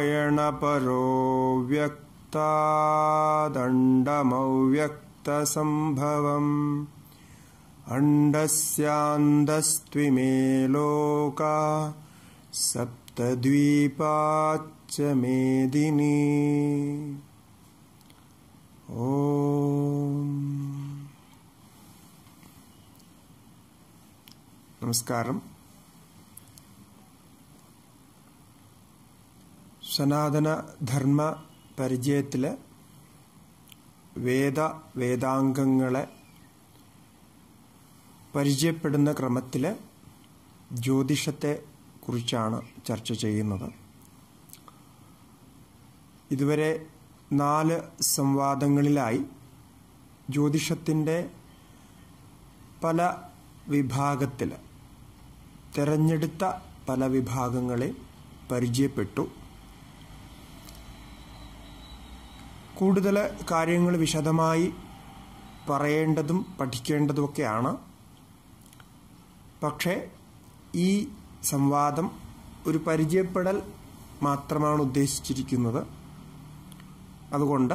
നാരായണപരോ വ്യക്താദണ്ഡമവ്യക്തസംഭവം അണ്ഡസ്യാന്തസ്ത്വിമേ ലോക സപ്തദ്വീപാച്ച മേദിനി ഓം നമസ്കാരം സനാതന ധർമ്മ പരിചയത്തിൽ വേദ വേദാംഗങ്ങളെ പരിചയപ്പെടുന്ന ക്രമത്തിൽ ജ്യോതിഷത്തെ കുറിച്ചാണ് ചർച്ച ചെയ്യുന്നത് ഇതുവരെ നാല് സംവാദങ്ങളിലായി ജ്യോതിഷത്തിൻ്റെ പല വിഭാഗത്തിൽ തിരഞ്ഞെടുത്ത പല വിഭാഗങ്ങളെ പരിചയപ്പെട്ടു കൂടുതൽ കാര്യങ്ങൾ വിശദമായി പറയേണ്ടതും പഠിക്കേണ്ടതുമൊക്കെയാണ് പക്ഷേ ഈ സംവാദം ഒരു പരിചയപ്പെടൽ മാത്രമാണ് ഉദ്ദേശിച്ചിരിക്കുന്നത് അതുകൊണ്ട്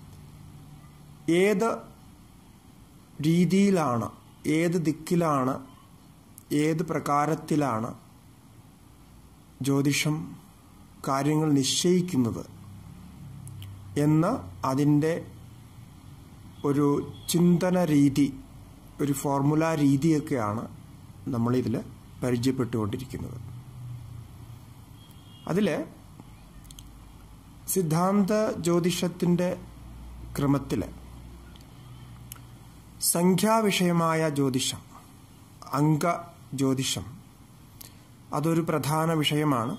ഏത് രീതിയിലാണ് ഏത് ദിക്കിലാണ് ഏത് പ്രകാരത്തിലാണ് ജ്യോതിഷം കാര്യങ്ങൾ നിശ്ചയിക്കുന്നത് എന്ന് അതിൻ്റെ ഒരു ചിന്തന രീതി ഒരു ഫോർമുല രീതിയൊക്കെയാണ് നമ്മളിതിൽ പരിചയപ്പെട്ടുകൊണ്ടിരിക്കുന്നത് അതിൽ സിദ്ധാന്ത ജ്യോതിഷത്തിൻ്റെ ക്രമത്തിൽ സംഖ്യാവിഷയമായ ജ്യോതിഷം അംഗ ജ്യോതിഷം അതൊരു പ്രധാന വിഷയമാണ്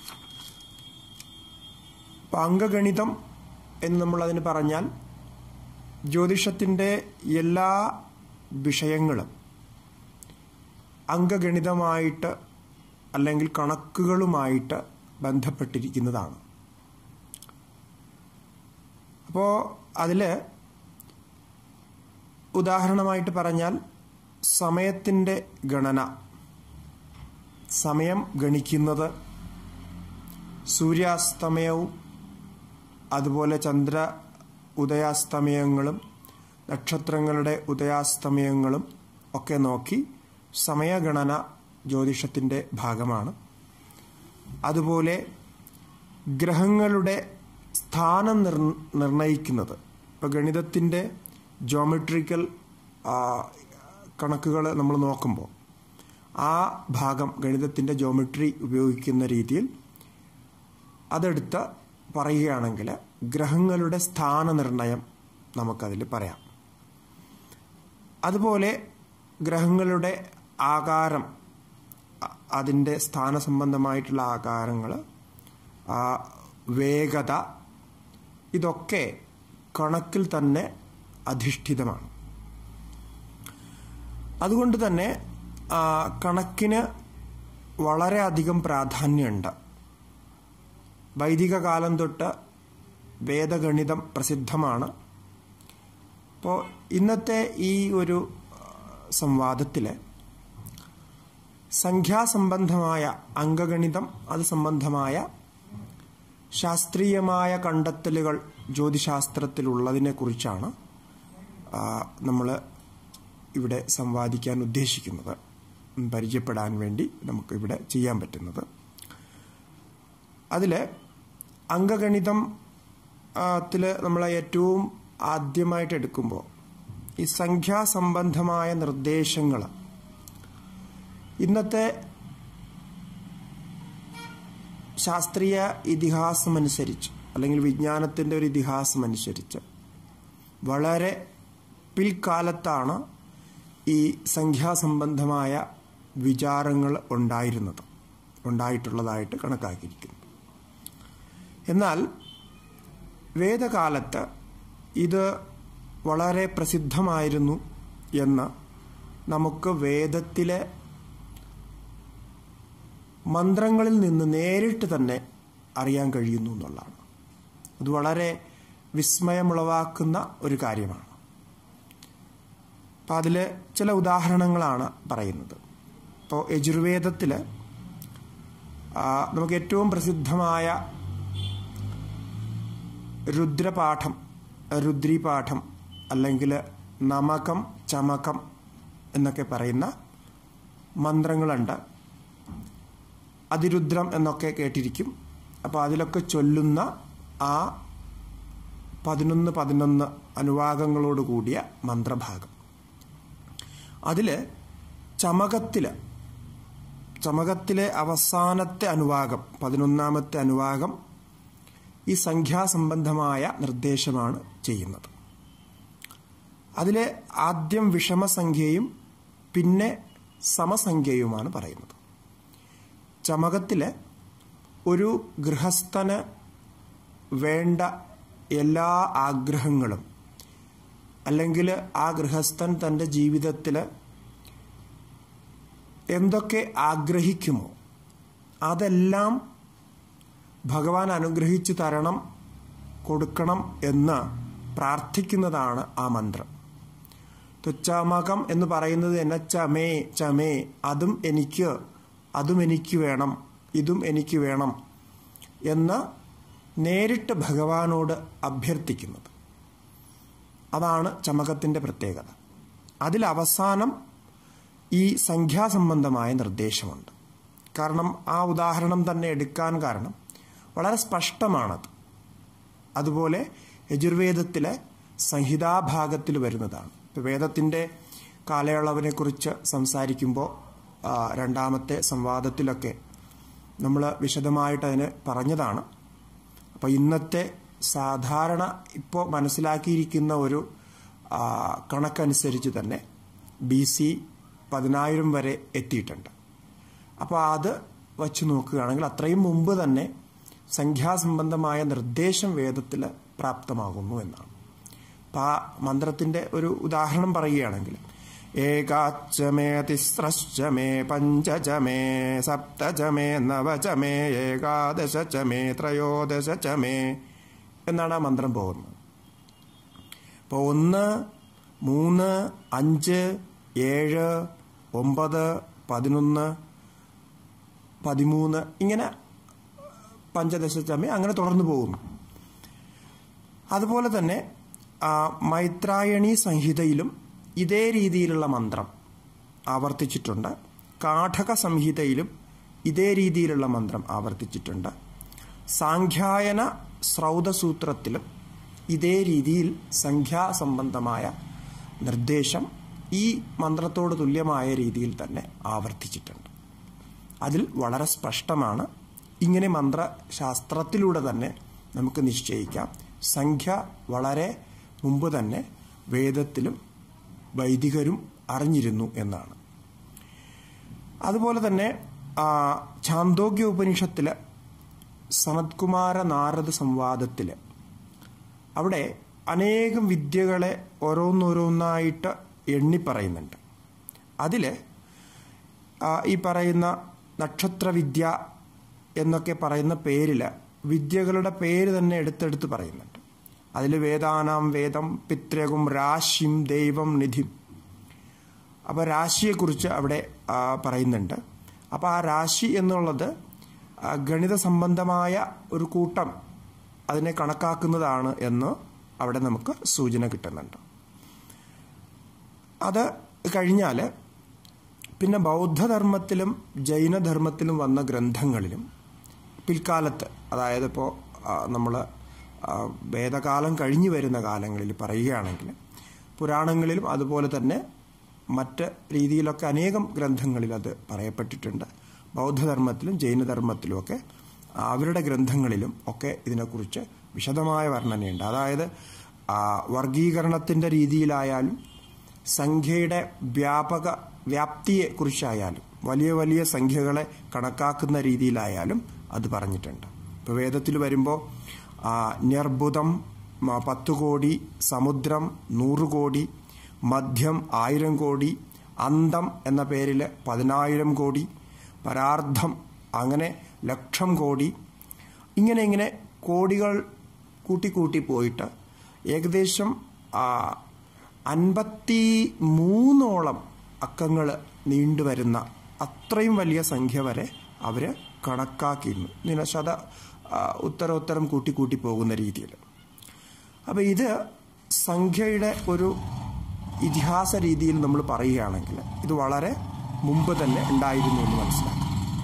അപ്പം അംഗഗണിതം എന്ന് നമ്മൾ അതിന് പറഞ്ഞാൽ ജ്യോതിഷത്തിൻ്റെ എല്ലാ വിഷയങ്ങളും അംഗഗണിതമായിട്ട് അല്ലെങ്കിൽ കണക്കുകളുമായിട്ട് ബന്ധപ്പെട്ടിരിക്കുന്നതാണ് അപ്പോൾ അതിൽ ഉദാഹരണമായിട്ട് പറഞ്ഞാൽ സമയത്തിൻ്റെ ഗണന സമയം ഗണിക്കുന്നത് സൂര്യാസ്തമയവും അതുപോലെ ചന്ദ്ര ഉദയാസ്തമയങ്ങളും നക്ഷത്രങ്ങളുടെ ഉദയാസ്തമയങ്ങളും ഒക്കെ നോക്കി സമയഗണന ജ്യോതിഷത്തിൻ്റെ ഭാഗമാണ് അതുപോലെ ഗ്രഹങ്ങളുടെ സ്ഥാനം നിർ നിർണയിക്കുന്നത് ഇപ്പോൾ ഗണിതത്തിൻ്റെ ജോമെട്രിക്കൽ കണക്കുകൾ നമ്മൾ നോക്കുമ്പോൾ ആ ഭാഗം ഗണിതത്തിൻ്റെ ജോമെട്രി ഉപയോഗിക്കുന്ന രീതിയിൽ അതെടുത്ത് പറയുകയാണെങ്കിൽ ഗ്രഹങ്ങളുടെ സ്ഥാനനിർണയം നമുക്കതിൽ പറയാം അതുപോലെ ഗ്രഹങ്ങളുടെ ആകാരം അതിൻ്റെ സ്ഥാനസംബന്ധമായിട്ടുള്ള ആകാരങ്ങൾ വേഗത ഇതൊക്കെ കണക്കിൽ തന്നെ അധിഷ്ഠിതമാണ് അതുകൊണ്ട് തന്നെ കണക്കിന് വളരെയധികം പ്രാധാന്യമുണ്ട് വൈദിക കാലം തൊട്ട് വേദഗണിതം പ്രസിദ്ധമാണ് അപ്പോൾ ഇന്നത്തെ ഈ ഒരു സംവാദത്തിൽ സംഖ്യാസംബന്ധമായ അംഗഗണിതം അത് സംബന്ധമായ ശാസ്ത്രീയമായ കണ്ടെത്തലുകൾ ജ്യോതിശാസ്ത്രത്തിലുള്ളതിനെ കുറിച്ചാണ് നമ്മൾ ഇവിടെ സംവാദിക്കാൻ ഉദ്ദേശിക്കുന്നത് പരിചയപ്പെടാൻ വേണ്ടി നമുക്ക് ഇവിടെ ചെയ്യാൻ പറ്റുന്നത് അതിൽ അംഗഗണിതം ത്തിൽ നമ്മൾ ഏറ്റവും ആദ്യമായിട്ട് എടുക്കുമ്പോൾ ഈ സംഖ്യാസംബന്ധമായ നിർദ്ദേശങ്ങൾ ഇന്നത്തെ ശാസ്ത്രീയ ഇതിഹാസമനുസരിച്ച് അല്ലെങ്കിൽ വിജ്ഞാനത്തിൻ്റെ ഒരു ഇതിഹാസമനുസരിച്ച് വളരെ പിൽക്കാലത്താണ് ഈ സംഖ്യാസംബന്ധമായ വിചാരങ്ങൾ ഉണ്ടായിരുന്നത് ഉണ്ടായിട്ടുള്ളതായിട്ട് കണക്കാക്കിയിരിക്കുന്നു എന്നാൽ വേദകാലത്ത് ഇത് വളരെ പ്രസിദ്ധമായിരുന്നു എന്ന് നമുക്ക് വേദത്തിലെ മന്ത്രങ്ങളിൽ നിന്ന് നേരിട്ട് തന്നെ അറിയാൻ കഴിയുന്നു എന്നുള്ളതാണ് അത് വളരെ വിസ്മയമുളവാക്കുന്ന ഒരു കാര്യമാണ് അപ്പം അതിൽ ചില ഉദാഹരണങ്ങളാണ് പറയുന്നത് ഇപ്പോൾ യജുർവേദത്തിൽ നമുക്ക് ഏറ്റവും പ്രസിദ്ധമായ രുദ്രപാഠം രുദ്രിപാഠം അല്ലെങ്കിൽ നമകം ചമകം എന്നൊക്കെ പറയുന്ന മന്ത്രങ്ങളുണ്ട് അതിരുദ്രം എന്നൊക്കെ കേട്ടിരിക്കും അപ്പോൾ അതിലൊക്കെ ചൊല്ലുന്ന ആ പതിനൊന്ന് പതിനൊന്ന് അനുവാകങ്ങളോട് കൂടിയ മന്ത്രഭാഗം അതിൽ ചമകത്തിൽ ചമകത്തിലെ അവസാനത്തെ അനുവാകം പതിനൊന്നാമത്തെ അനുവാകം ഈ സംഖ്യാസംബന്ധമായ നിർദ്ദേശമാണ് ചെയ്യുന്നത് അതിലെ ആദ്യം വിഷമസംഖ്യയും പിന്നെ സമസംഖ്യയുമാണ് പറയുന്നത് ചമകത്തിലെ ഒരു ഗൃഹസ്ഥന് വേണ്ട എല്ലാ ആഗ്രഹങ്ങളും അല്ലെങ്കിൽ ആ ഗൃഹസ്ഥൻ തൻ്റെ ജീവിതത്തിൽ എന്തൊക്കെ ആഗ്രഹിക്കുമോ അതെല്ലാം ഭഗവാൻ അനുഗ്രഹിച്ചു തരണം കൊടുക്കണം എന്ന് പ്രാർത്ഥിക്കുന്നതാണ് ആ മന്ത്രം തുച്ഛമകം എന്ന് പറയുന്നത് എന്നെ ചമേ ചമേ അതും എനിക്ക് അതും എനിക്ക് വേണം ഇതും എനിക്ക് വേണം എന്ന് നേരിട്ട് ഭഗവാനോട് അഭ്യർത്ഥിക്കുന്നത് അതാണ് ചമകത്തിൻ്റെ പ്രത്യേകത അതിൽ അവസാനം ഈ സംഖ്യാസംബന്ധമായ നിർദ്ദേശമുണ്ട് കാരണം ആ ഉദാഹരണം തന്നെ എടുക്കാൻ കാരണം വളരെ സ്പഷ്ടമാണത് അതുപോലെ യജുർവേദത്തിലെ സംഹിതാഭാഗത്തിൽ വരുന്നതാണ് ഇപ്പോൾ വേദത്തിൻ്റെ കാലയളവിനെക്കുറിച്ച് സംസാരിക്കുമ്പോൾ രണ്ടാമത്തെ സംവാദത്തിലൊക്കെ നമ്മൾ വിശദമായിട്ട് അതിന് പറഞ്ഞതാണ് അപ്പോൾ ഇന്നത്തെ സാധാരണ ഇപ്പോൾ മനസ്സിലാക്കിയിരിക്കുന്ന ഒരു കണക്കനുസരിച്ച് തന്നെ ബി സി പതിനായിരം വരെ എത്തിയിട്ടുണ്ട് അപ്പോൾ അത് വച്ച് നോക്കുകയാണെങ്കിൽ അത്രയും മുമ്പ് തന്നെ സംഖ്യാസംബന്ധമായ നിർദ്ദേശം വേദത്തിൽ പ്രാപ്തമാകുന്നു എന്നാണ് അപ്പം ആ മന്ത്രത്തിൻ്റെ ഒരു ഉദാഹരണം പറയുകയാണെങ്കിൽ ഏകാച്ചമേ തിസ്രശ്ചമേ പഞ്ചചമേ സപ്തചമേ നവചമേ ഏകാദശചമേ ത്രയോദശചമേ എന്നാണ് ആ മന്ത്രം പോകുന്നത് അപ്പോൾ ഒന്ന് മൂന്ന് അഞ്ച് ഏഴ് ഒമ്പത് പതിനൊന്ന് പതിമൂന്ന് ഇങ്ങനെ പഞ്ചദശചമേ അങ്ങനെ തുടർന്നു പോകുന്നു അതുപോലെ തന്നെ മൈത്രായണി സംഹിതയിലും ഇതേ രീതിയിലുള്ള മന്ത്രം ആവർത്തിച്ചിട്ടുണ്ട് കാഠക സംഹിതയിലും ഇതേ രീതിയിലുള്ള മന്ത്രം ആവർത്തിച്ചിട്ടുണ്ട് സാഖ്യായന സ്രൗതസൂത്രത്തിലും ഇതേ രീതിയിൽ സംഖ്യാസംബന്ധമായ നിർദ്ദേശം ഈ മന്ത്രത്തോട് തുല്യമായ രീതിയിൽ തന്നെ ആവർത്തിച്ചിട്ടുണ്ട് അതിൽ വളരെ സ്പഷ്ടമാണ് ഇങ്ങനെ മന്ത്രശാസ്ത്രത്തിലൂടെ തന്നെ നമുക്ക് നിശ്ചയിക്കാം സംഖ്യ വളരെ മുമ്പ് തന്നെ വേദത്തിലും വൈദികരും അറിഞ്ഞിരുന്നു എന്നാണ് അതുപോലെ തന്നെ ഛാന്തോഗ്യ ഉപനിഷത്തിൽ സനത്കുമാര നാരദ സംവാദത്തിൽ അവിടെ അനേകം വിദ്യകളെ ഓരോന്നോരോന്നായിട്ട് എണ്ണി പറയുന്നുണ്ട് അതിൽ ഈ പറയുന്ന നക്ഷത്രവിദ്യ എന്നൊക്കെ പറയുന്ന പേരിൽ വിദ്യകളുടെ പേര് തന്നെ എടുത്തെടുത്ത് പറയുന്നുണ്ട് അതിൽ വേദാനാം വേദം പിത്രകും രാശിം ദൈവം നിധിം അപ്പോൾ രാശിയെക്കുറിച്ച് അവിടെ പറയുന്നുണ്ട് അപ്പോൾ ആ രാശി എന്നുള്ളത് ഗണിത സംബന്ധമായ ഒരു കൂട്ടം അതിനെ കണക്കാക്കുന്നതാണ് എന്ന് അവിടെ നമുക്ക് സൂചന കിട്ടുന്നുണ്ട് അത് കഴിഞ്ഞാൽ പിന്നെ ബൗദ്ധധർമ്മത്തിലും ജൈനധർമ്മത്തിലും വന്ന ഗ്രന്ഥങ്ങളിലും പിൽക്കാലത്ത് അതായത് ഇപ്പോൾ നമ്മൾ വേദകാലം കഴിഞ്ഞു വരുന്ന കാലങ്ങളിൽ പറയുകയാണെങ്കിൽ പുരാണങ്ങളിലും അതുപോലെ തന്നെ മറ്റ് രീതിയിലൊക്കെ അനേകം ഗ്രന്ഥങ്ങളിൽ അത് പറയപ്പെട്ടിട്ടുണ്ട് ബൗദ്ധധർമ്മത്തിലും ജൈനധർമ്മത്തിലുമൊക്കെ അവരുടെ ഗ്രന്ഥങ്ങളിലും ഒക്കെ ഇതിനെക്കുറിച്ച് വിശദമായ വർണ്ണനയുണ്ട് അതായത് വർഗീകരണത്തിൻ്റെ രീതിയിലായാലും സംഖ്യയുടെ വ്യാപക വ്യാപ്തിയെക്കുറിച്ചായാലും വലിയ വലിയ സംഖ്യകളെ കണക്കാക്കുന്ന രീതിയിലായാലും അത് പറഞ്ഞിട്ടുണ്ട് ഇപ്പോൾ വേദത്തിൽ വരുമ്പോൾ നിർബുധം പത്ത് കോടി സമുദ്രം നൂറ് കോടി മധ്യം ആയിരം കോടി അന്തം എന്ന പേരിൽ പതിനായിരം കോടി പരാർദ്ധം അങ്ങനെ ലക്ഷം കോടി ഇങ്ങനെ ഇങ്ങനെ കോടികൾ കൂട്ടിക്കൂട്ടി പോയിട്ട് ഏകദേശം അൻപത്തി മൂന്നോളം അക്കങ്ങൾ നീണ്ടുവരുന്ന അത്രയും വലിയ സംഖ്യ വരെ അവർ കണക്കാക്കിയിരുന്നു ഇങ്ങനെ ശത ഉത്തരോത്തരം കൂട്ടിക്കൂട്ടി പോകുന്ന രീതിയിൽ അപ്പോൾ ഇത് സംഖ്യയുടെ ഒരു ഇതിഹാസ രീതിയിൽ നമ്മൾ പറയുകയാണെങ്കിൽ ഇത് വളരെ മുമ്പ് തന്നെ ഉണ്ടായിരുന്നു എന്ന് മനസ്സിലാക്കാം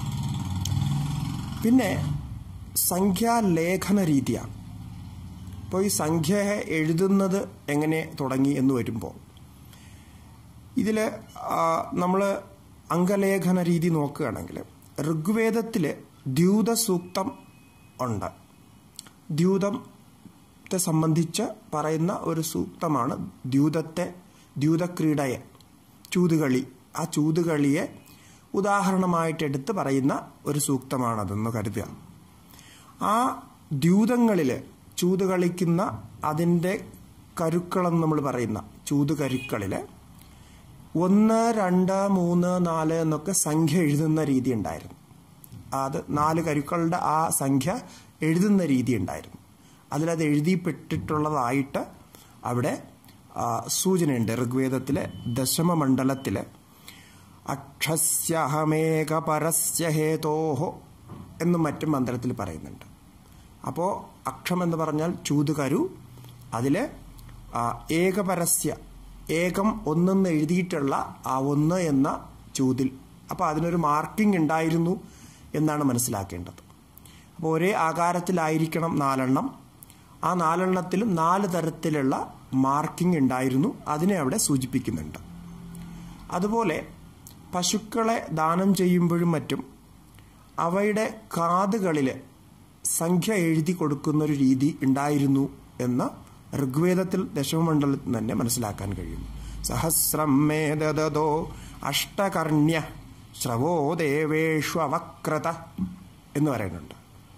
പിന്നെ സംഖ്യാലേഖന രീതിയാണ് ഇപ്പോൾ ഈ സംഖ്യയെ എഴുതുന്നത് എങ്ങനെ തുടങ്ങി എന്ന് വരുമ്പോൾ ഇതിൽ നമ്മൾ അംഗലേഖന രീതി നോക്കുകയാണെങ്കിൽ ഋഗ്വേദത്തിൽ ദ്യൂത സൂക്തം ഉണ്ട് ദ്യൂതത്തെ സംബന്ധിച്ച് പറയുന്ന ഒരു സൂക്തമാണ് ദ്യൂതത്തെ ദ്യൂതക്രീഡയെ ചൂതുകളി ആ ചൂതുകളിയെ ഉദാഹരണമായിട്ടെടുത്ത് പറയുന്ന ഒരു സൂക്തമാണതെന്ന് കരുതുക ആ ദ്യൂതങ്ങളിൽ ചൂത് കളിക്കുന്ന അതിൻ്റെ കരുക്കളെന്ന് നമ്മൾ പറയുന്ന ചൂതുകരുക്കളിൽ ഒന്ന് രണ്ട് മൂന്ന് നാല് എന്നൊക്കെ സംഖ്യ എഴുതുന്ന രീതി ഉണ്ടായിരുന്നു അത് നാല് കരുക്കളുടെ ആ സംഖ്യ എഴുതുന്ന രീതി ഉണ്ടായിരുന്നു അതിലത് എഴുതിപ്പെട്ടിട്ടുള്ളതായിട്ട് അവിടെ സൂചനയുണ്ട് ഋഗ്വേദത്തിലെ ദശമമണ്ഡലത്തിലെ അക്ഷസ്യഹമേക പരസ്യ ഹേതോഹോ എന്നും മറ്റും മന്ത്രത്തിൽ പറയുന്നുണ്ട് അപ്പോൾ അക്ഷം എന്ന് പറഞ്ഞാൽ ചൂതുകരു അതിൽ ഏകപരസ്യ ഏകം ഒന്നെന്ന് എഴുതിയിട്ടുള്ള ആ ഒന്ന് എന്ന ചൂതിൽ അപ്പോൾ അതിനൊരു മാർക്കിംഗ് ഉണ്ടായിരുന്നു എന്നാണ് മനസ്സിലാക്കേണ്ടത് അപ്പോൾ ഒരേ ആകാരത്തിലായിരിക്കണം നാലെണ്ണം ആ നാലെണ്ണത്തിലും നാല് തരത്തിലുള്ള മാർക്കിംഗ് ഉണ്ടായിരുന്നു അതിനെ അവിടെ സൂചിപ്പിക്കുന്നുണ്ട് അതുപോലെ പശുക്കളെ ദാനം ചെയ്യുമ്പോഴും മറ്റും അവയുടെ കാതുകളിൽ സംഖ്യ എഴുതി കൊടുക്കുന്ന ഒരു രീതി ഉണ്ടായിരുന്നു എന്ന് ഋഗ്വേദത്തിൽ ദശമമണ്ഡലത്തിൽ തന്നെ മനസ്സിലാക്കാൻ കഴിയും സഹസ്രം മേദതോ അഷ്ടകർണ്യ ശ്രവോ ദേവേഷു അവക്രത എന്ന് പറയുന്നുണ്ട്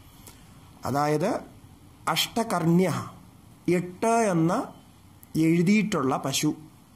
അതായത് അഷ്ടകർണ്യ എട്ട് എന്ന് എഴുതിയിട്ടുള്ള പശു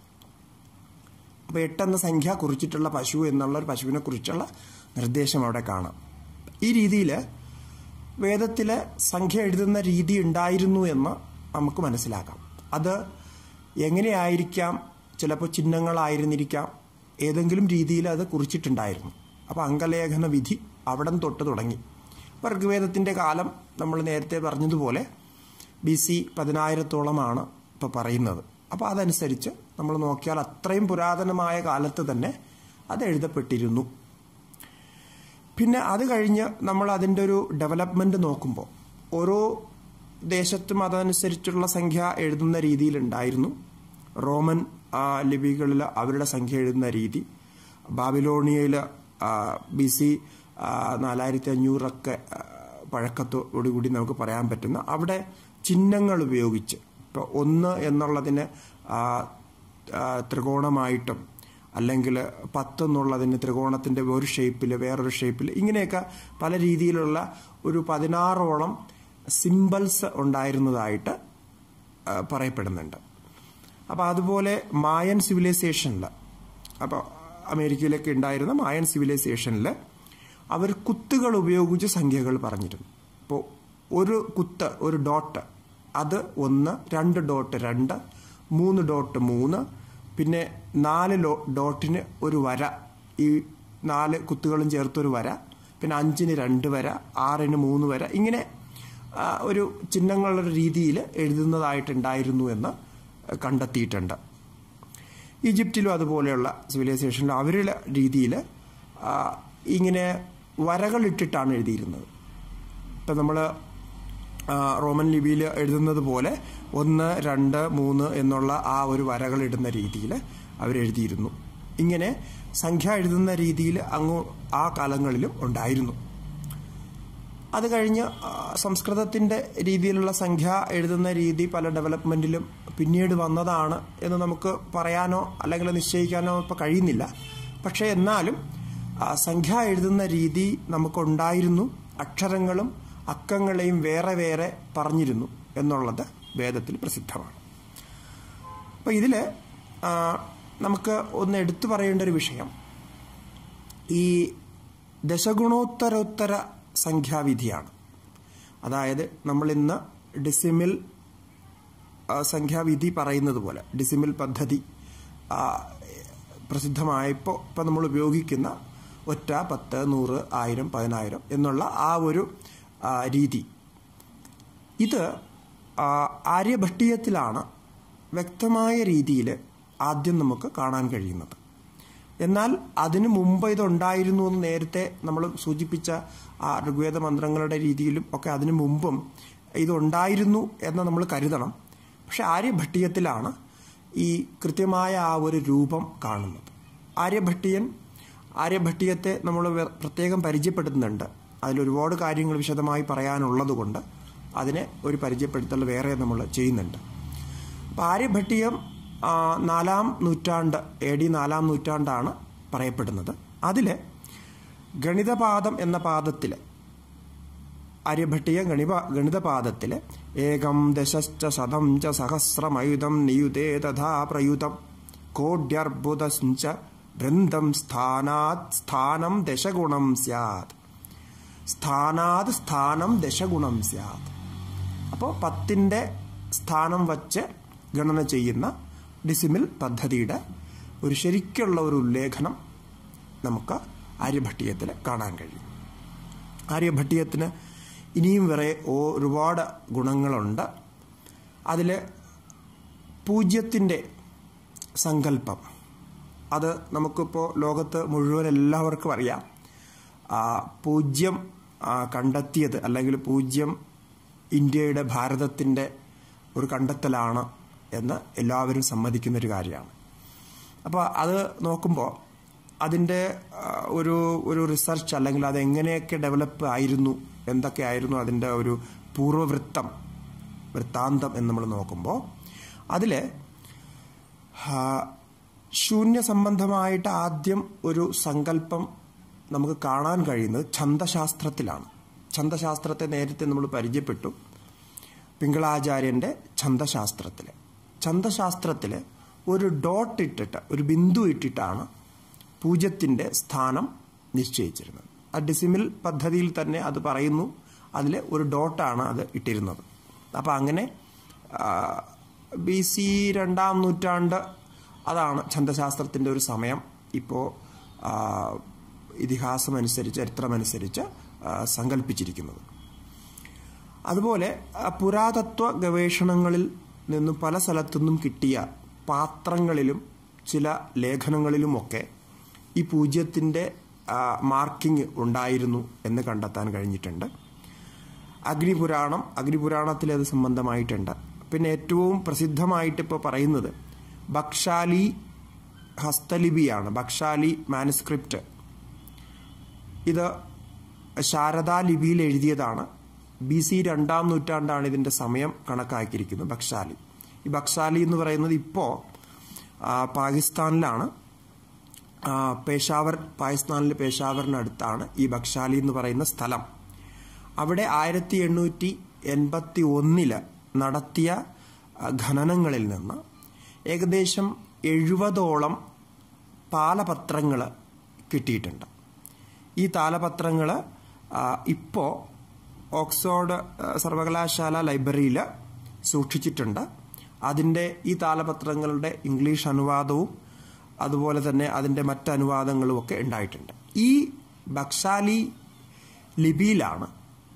അപ്പോൾ എട്ടെന്ന സംഖ്യ കുറിച്ചിട്ടുള്ള പശു എന്നുള്ള ഒരു പശുവിനെ കുറിച്ചുള്ള നിർദ്ദേശം അവിടെ കാണാം ഈ രീതിയിൽ വേദത്തിലെ സംഖ്യ എഴുതുന്ന രീതി ഉണ്ടായിരുന്നു എന്ന് നമുക്ക് മനസ്സിലാക്കാം അത് എങ്ങനെയായിരിക്കാം ചിലപ്പോൾ ചിഹ്നങ്ങളായിരുന്നിരിക്കാം ഏതെങ്കിലും രീതിയിൽ അത് കുറിച്ചിട്ടുണ്ടായിരുന്നു അപ്പോൾ അംഗലേഖന വിധി അവിടം തൊട്ട് തുടങ്ങി അപ്പോൾ ഋഗ്വേദത്തിൻ്റെ കാലം നമ്മൾ നേരത്തെ പറഞ്ഞതുപോലെ ബി സി പതിനായിരത്തോളമാണ് ഇപ്പോൾ പറയുന്നത് അപ്പോൾ അതനുസരിച്ച് നമ്മൾ നോക്കിയാൽ അത്രയും പുരാതനമായ കാലത്ത് തന്നെ അത് എഴുതപ്പെട്ടിരുന്നു പിന്നെ അത് കഴിഞ്ഞ് നമ്മൾ അതിൻ്റെ ഒരു ഡെവലപ്മെൻറ്റ് നോക്കുമ്പോൾ ഓരോ ദേശത്തും അതനുസരിച്ചുള്ള സംഖ്യ എഴുതുന്ന രീതിയിലുണ്ടായിരുന്നു റോമൻ ലിപികളിൽ അവരുടെ സംഖ്യ എഴുതുന്ന രീതി ബാബിലോണിയയിൽ ബി സി നാലായിരത്തി അഞ്ഞൂറൊക്കെ പഴക്കത്തോടുകൂടി നമുക്ക് പറയാൻ പറ്റുന്ന അവിടെ ചിഹ്നങ്ങൾ ഉപയോഗിച്ച് ഇപ്പോൾ ഒന്ന് എന്നുള്ളതിന് ത്രികോണമായിട്ടും അല്ലെങ്കിൽ പത്ത് എന്നുള്ളതിന് ത്രികോണത്തിൻ്റെ ഒരു ഷേപ്പിൽ വേറൊരു ഷേപ്പിൽ ഇങ്ങനെയൊക്കെ പല രീതിയിലുള്ള ഒരു പതിനാറോളം സിമ്പിൾസ് ഉണ്ടായിരുന്നതായിട്ട് പറയപ്പെടുന്നുണ്ട് അപ്പോൾ അതുപോലെ മായൻ സിവിലൈസേഷനിൽ അപ്പോൾ അമേരിക്കയിലൊക്കെ ഉണ്ടായിരുന്ന മായൻ സിവിലൈസേഷനിൽ അവർ കുത്തുകൾ ഉപയോഗിച്ച് സംഖ്യകൾ പറഞ്ഞിരുന്നു ഇപ്പോൾ ഒരു കുത്ത് ഒരു ഡോട്ട് അത് ഒന്ന് രണ്ട് ഡോട്ട് രണ്ട് മൂന്ന് ഡോട്ട് മൂന്ന് പിന്നെ നാല് ഡോട്ടിന് ഒരു വര ഈ നാല് കുത്തുകളും ചേർത്തൊരു വര പിന്നെ അഞ്ചിന് രണ്ട് വര ആറിന് മൂന്ന് വര ഇങ്ങനെ ഒരു ചിഹ്നങ്ങളുടെ രീതിയിൽ എഴുതുന്നതായിട്ടുണ്ടായിരുന്നു എന്ന് കണ്ടെത്തിയിട്ടുണ്ട് ഈജിപ്തിലും അതുപോലെയുള്ള സിവിലൈസേഷനിലും അവരുടെ രീതിയിൽ ഇങ്ങനെ വരകളിട്ടിട്ടാണ് എഴുതിയിരുന്നത് ഇപ്പം നമ്മൾ റോമൻ ലിപിയിൽ എഴുതുന്നത് പോലെ ഒന്ന് രണ്ട് മൂന്ന് എന്നുള്ള ആ ഒരു വരകളിടുന്ന രീതിയിൽ അവരെഴുതിയിരുന്നു ഇങ്ങനെ സംഖ്യ എഴുതുന്ന രീതിയിൽ അങ്ങ് ആ കാലങ്ങളിലും ഉണ്ടായിരുന്നു അത് കഴിഞ്ഞ് സംസ്കൃതത്തിൻ്റെ രീതിയിലുള്ള സംഖ്യ എഴുതുന്ന രീതി പല ഡെവലപ്മെൻറ്റിലും പിന്നീട് വന്നതാണ് എന്ന് നമുക്ക് പറയാനോ അല്ലെങ്കിൽ നിശ്ചയിക്കാനോ ഇപ്പോൾ കഴിയുന്നില്ല പക്ഷേ എന്നാലും സംഖ്യ എഴുതുന്ന രീതി നമുക്കുണ്ടായിരുന്നു അക്ഷരങ്ങളും അക്കങ്ങളെയും വേറെ വേറെ പറഞ്ഞിരുന്നു എന്നുള്ളത് വേദത്തിൽ പ്രസിദ്ധമാണ് അപ്പോൾ ഇതിൽ നമുക്ക് ഒന്ന് എടുത്തു പറയേണ്ട ഒരു വിഷയം ഈ ദശഗുണോത്തരോത്തര സംഖ്യാവിധിയാണ് അതായത് നമ്മൾ ഇന്ന് ഡിസിമിൽ സംഖ്യാവിധി പറയുന്നത് പോലെ ഡിസിമിൽ പദ്ധതി പ്രസിദ്ധമായപ്പോൾ ഇപ്പം നമ്മൾ ഉപയോഗിക്കുന്ന ഒറ്റ പത്ത് നൂറ് ആയിരം പതിനായിരം എന്നുള്ള ആ ഒരു രീതി ഇത് ആ, ആര്യഭട്ടീയത്തിലാണ് വ്യക്തമായ രീതിയിൽ ആദ്യം നമുക്ക് കാണാൻ കഴിയുന്നത് എന്നാൽ അതിനു മുമ്പ് ഇതുണ്ടായിരുന്നു എന്ന് നേരത്തെ നമ്മൾ സൂചിപ്പിച്ച ആ ഋഗ്വേദ മന്ത്രങ്ങളുടെ രീതിയിലും ഒക്കെ അതിനു മുമ്പും ഇതുണ്ടായിരുന്നു എന്ന് നമ്മൾ കരുതണം പക്ഷെ ആര്യഭട്ടീയത്തിലാണ് ഈ കൃത്യമായ ആ ഒരു രൂപം കാണുന്നത് ആര്യഭട്ടീയൻ ആര്യഭട്ടീയത്തെ നമ്മൾ വെ- പ്രത്യേകം പരിചയപ്പെടുത്തുന്നുണ്ട് അതിലൊരുപാട് കാര്യങ്ങൾ വിശദമായി പറയാനുള്ളത് കൊണ്ട് അതിനെ ഒരു പരിചയപ്പെടുത്തൽ വേറെ നമ്മൾ ചെയ്യുന്നുണ്ട് അപ്പോൾ ആര്യഭട്ടീയം ആ, നാലാം നൂറ്റാണ്ട് എ ഡി നാലാം നൂറ്റാണ്ടാണ് പറയപ്പെടുന്നത് അതിൽ ഗണിതപാദം എന്ന പാദത്തിൽ ആര്യഭട്ടീയ ഗണിപ ഗണിതപാദത്തിൽ ഏകം ദശശ്ച ശതം ച സഹസ്രമയുധം നിയുതേ തഥാ പ്രയുതം കോഡ്യർബുദശ്ച വൃന്ദം സ്ഥാനാത് സ്ഥാനം ദശഗുണം സ്യാത് സ്ഥാനാത് സ്ഥാനം ദശഗുണം സ്യാത് അപ്പോൾ പത്തിൻ്റെ സ്ഥാനം വച്ച് ഗണന ചെയ്യുന്ന ഡിസിമിൽ പദ്ധതിയുടെ ഒരു ശരിക്കുള്ള ഒരു ഉല്ലേഖനം നമുക്ക് ആര്യഭട്ടീയത്തിൽ കാണാൻ കഴിയും ആര്യഭട്ടീയത്തിന് ഇനിയും വേറെ ഓ- ഒരുപാട് ഗുണങ്ങളുണ്ട് അതിൽ പൂജ്യത്തിൻ്റെ സങ്കല്പം അത് നമുക്കിപ്പോൾ ലോകത്ത് മുഴുവൻ എല്ലാവർക്കും അറിയാം ആ, പൂജ്യം ആ, കണ്ടെത്തിയത് അല്ലെങ്കിൽ പൂജ്യം ഇന്ത്യയുടെ ഭാരതത്തിൻ്റെ ഒരു കണ്ടെത്തലാണ് എന്ന് എല്ലാവരും സമ്മതിക്കുന്ന ഒരു കാര്യമാണ് അപ്പോൾ അത് നോക്കുമ്പോൾ അതിൻ്റെ ആ, ഒരു ഒരു റിസർച്ച് അല്ലെങ്കിൽ അത് എങ്ങനെയൊക്കെ ഡെവലപ്പ് ആയിരുന്നു എന്തൊക്കെയായിരുന്നു അതിൻ്റെ ഒരു പൂർവ്വവൃത്തം വൃത്താന്തം എന്ന് നമ്മൾ നോക്കുമ്പോൾ അതിൽ ശൂന്യ സംബന്ധമായിട്ട് ആദ്യം ഒരു സങ്കല്പം നമുക്ക് കാണാൻ കഴിയുന്നത് ഛന്ദശാസ്ത്രത്തിലാണ് ഛന്ദശാസ്ത്രത്തെ നേരത്തെ നമ്മൾ പരിചയപ്പെട്ടു പിങ്കളാചാര്യൻ്റെ ഛന്ദശാസ്ത്രത്തിൽ ഛന്ദശാസ്ത്രത്തിൽ ഒരു ഡോട്ട് ഇട്ടിട്ട് ഒരു ബിന്ദു ഇട്ടിട്ടാണ് പൂജ്യത്തിൻ്റെ സ്ഥാനം നിശ്ചയിച്ചിരുന്നത് ആ ഡിസിമിൽ പദ്ധതിയിൽ തന്നെ അത് പറയുന്നു അതിൽ ഒരു ഡോട്ടാണ് അത് ഇട്ടിരുന്നത് അപ്പോൾ അങ്ങനെ ബി സി രണ്ടാം നൂറ്റാണ്ട് അതാണ് ഛന്ദശാസ്ത്രത്തിൻ്റെ ഒരു സമയം ഇപ്പോൾ ഇതിഹാസമനുസരിച്ച് ചരിത്രമനുസരിച്ച് ആ, സങ്കല്പിച്ചിരിക്കുന്നത് അതുപോലെ ആ, പുരാതത്വ ഗവേഷണങ്ങളിൽ നിന്നും പല സ്ഥലത്തുനിന്നും കിട്ടിയ പാത്രങ്ങളിലും ചില ലേഖനങ്ങളിലുമൊക്കെ ഈ പൂജ്യത്തിൻ്റെ മാർക്കിംഗ് ഉണ്ടായിരുന്നു എന്ന് കണ്ടെത്താൻ കഴിഞ്ഞിട്ടുണ്ട് അഗ്നിപുരാണം അഗ്നിപുരാണത്തിൽ അത് സംബന്ധമായിട്ടുണ്ട് പിന്നെ ഏറ്റവും പ്രസിദ്ധമായിട്ട് ഇപ്പോൾ പറയുന്നത് ബക്ഷാലി ഹസ്തലിപിയാണ് ബക്ഷാലി മാനുസ്ക്രിപ്റ്റ് ഇത് ശാരദാ ലിപിയിൽ എഴുതിയതാണ് ബി സി രണ്ടാം നൂറ്റാണ്ടാണ് ഇതിൻ്റെ സമയം കണക്കാക്കിയിരിക്കുന്നത് ബക്ഷാലി ഈ ബക്ഷാലി എന്ന് പറയുന്നത് ഇപ്പോൾ പാകിസ്ഥാനിലാണ് ആ, പേഷാവർ പാകിസ്ഥാനിലെ പേഷാവറിനടുത്താണ് ഈ ബക്ഷാലി എന്ന് പറയുന്ന സ്ഥലം അവിടെ ആയിരത്തി എണ്ണൂറ്റി എൺപത്തി ഒന്നില് നടത്തിയ ആ, ഖനനങ്ങളിൽ നിന്ന് ഏകദേശം എഴുപതോളം താലപത്രങ്ങൾ കിട്ടിയിട്ടുണ്ട് ഈ താലപത്രങ്ങൾ ഇപ്പോൾ ഓക്സ്ഫോർഡ് ആ, സർവകലാശാല ലൈബ്രറിയിൽ സൂക്ഷിച്ചിട്ടുണ്ട് അതിൻ്റെ ഈ താലപത്രങ്ങളുടെ ഇംഗ്ലീഷ് അനുവാദവും അതുപോലെ തന്നെ അതിൻ്റെ മറ്റ് അനുവാദങ്ങളും ഒക്കെ ഉണ്ടായിട്ടുണ്ട് ഈ ബക്ഷാലി ലിപിയിലാണ്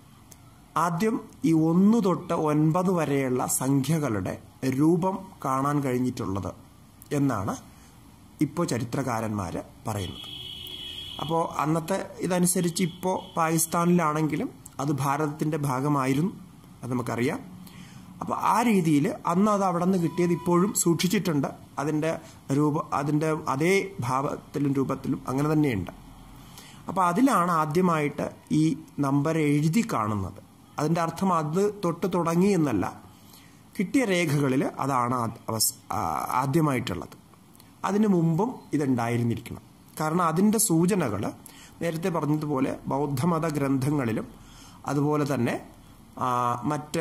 ആദ്യം ഈ ഒന്ന് തൊട്ട് ഒൻപത് വരെയുള്ള സംഖ്യകളുടെ രൂപം കാണാൻ കഴിഞ്ഞിട്ടുള്ളത് എന്നാണ് ഇപ്പോൾ ചരിത്രകാരന്മാർ പറയുന്നത് അപ്പോൾ അന്നത്തെ ഇതനുസരിച്ച് ഇപ്പോൾ പാകിസ്ഥാനിലാണെങ്കിലും അത് ഭാരതത്തിൻ്റെ ഭാഗമായിരുന്നു അത് നമുക്കറിയാം അപ്പോൾ ആ രീതിയിൽ അന്ന് അത് അവിടെ നിന്ന് കിട്ടിയത് ഇപ്പോഴും സൂക്ഷിച്ചിട്ടുണ്ട് അതിൻ്റെ രൂപ അതിൻ്റെ അതേ ഭാവത്തിലും രൂപത്തിലും അങ്ങനെ തന്നെയുണ്ട് അപ്പോൾ അതിലാണ് ആദ്യമായിട്ട് ഈ നമ്പർ എഴുതി കാണുന്നത് അതിൻ്റെ അർത്ഥം അത് തൊട്ട് തുടങ്ങി എന്നല്ല കിട്ടിയ രേഖകളിൽ അതാണ് ആദ്- അവസ്- ആ- ആദ്യമായിട്ടുള്ളത് അതിനു മുമ്പും ഇതുണ്ടായിരുന്നിരിക്കണം കാരണം അതിൻ്റെ സൂചനകൾ നേരത്തെ പറഞ്ഞതുപോലെ ബൗദ്ധമത ഗ്രന്ഥങ്ങളിലും അതുപോലെ തന്നെ ആ, മറ്റ്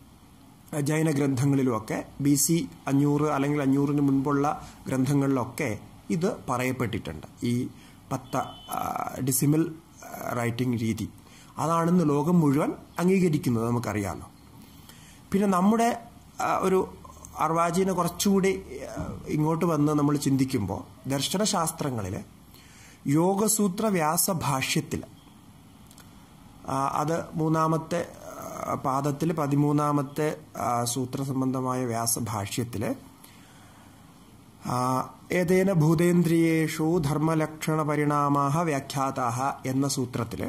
ജൈന ഗ്രന്ഥങ്ങളിലുമൊക്കെ ബി സി അഞ്ഞൂറ് അല്ലെങ്കിൽ അഞ്ഞൂറിന് മുൻപുള്ള ഗ്രന്ഥങ്ങളിലൊക്കെ ഇത് പറയപ്പെട്ടിട്ടുണ്ട് ഈ പത്ത ആ, ഡിസിമൽ ആ, റൈറ്റിംഗ് രീതി അതാണെന്ന് ലോകം മുഴുവൻ അംഗീകരിക്കുന്നത് നമുക്കറിയാമല്ലോ പിന്നെ നമ്മുടെ ആ, ഒരു അർവാചീന കുറച്ചുകൂടി ആ, ഇങ്ങോട്ട് വന്ന് നമ്മൾ ചിന്തിക്കുമ്പോൾ ദർശനശാസ്ത്രങ്ങളിൽ യോഗസൂത്ര വ്യാസഭാഷ്യത്തിൽ ആ, അത് മൂന്നാമത്തെ ആ, പാദത്തിൽ പതിമൂന്നാമത്തെ ആ, സൂത്ര സംബന്ധമായ വ്യാസഭാഷ്യത്തിൽ ഏതേന ഭൂതേന്ദ്രിയേഷു ധർമ്മലക്ഷണ പരിണാമാഹ വ്യാഖ്യാതാഹ എന്ന സൂത്രത്തിൽ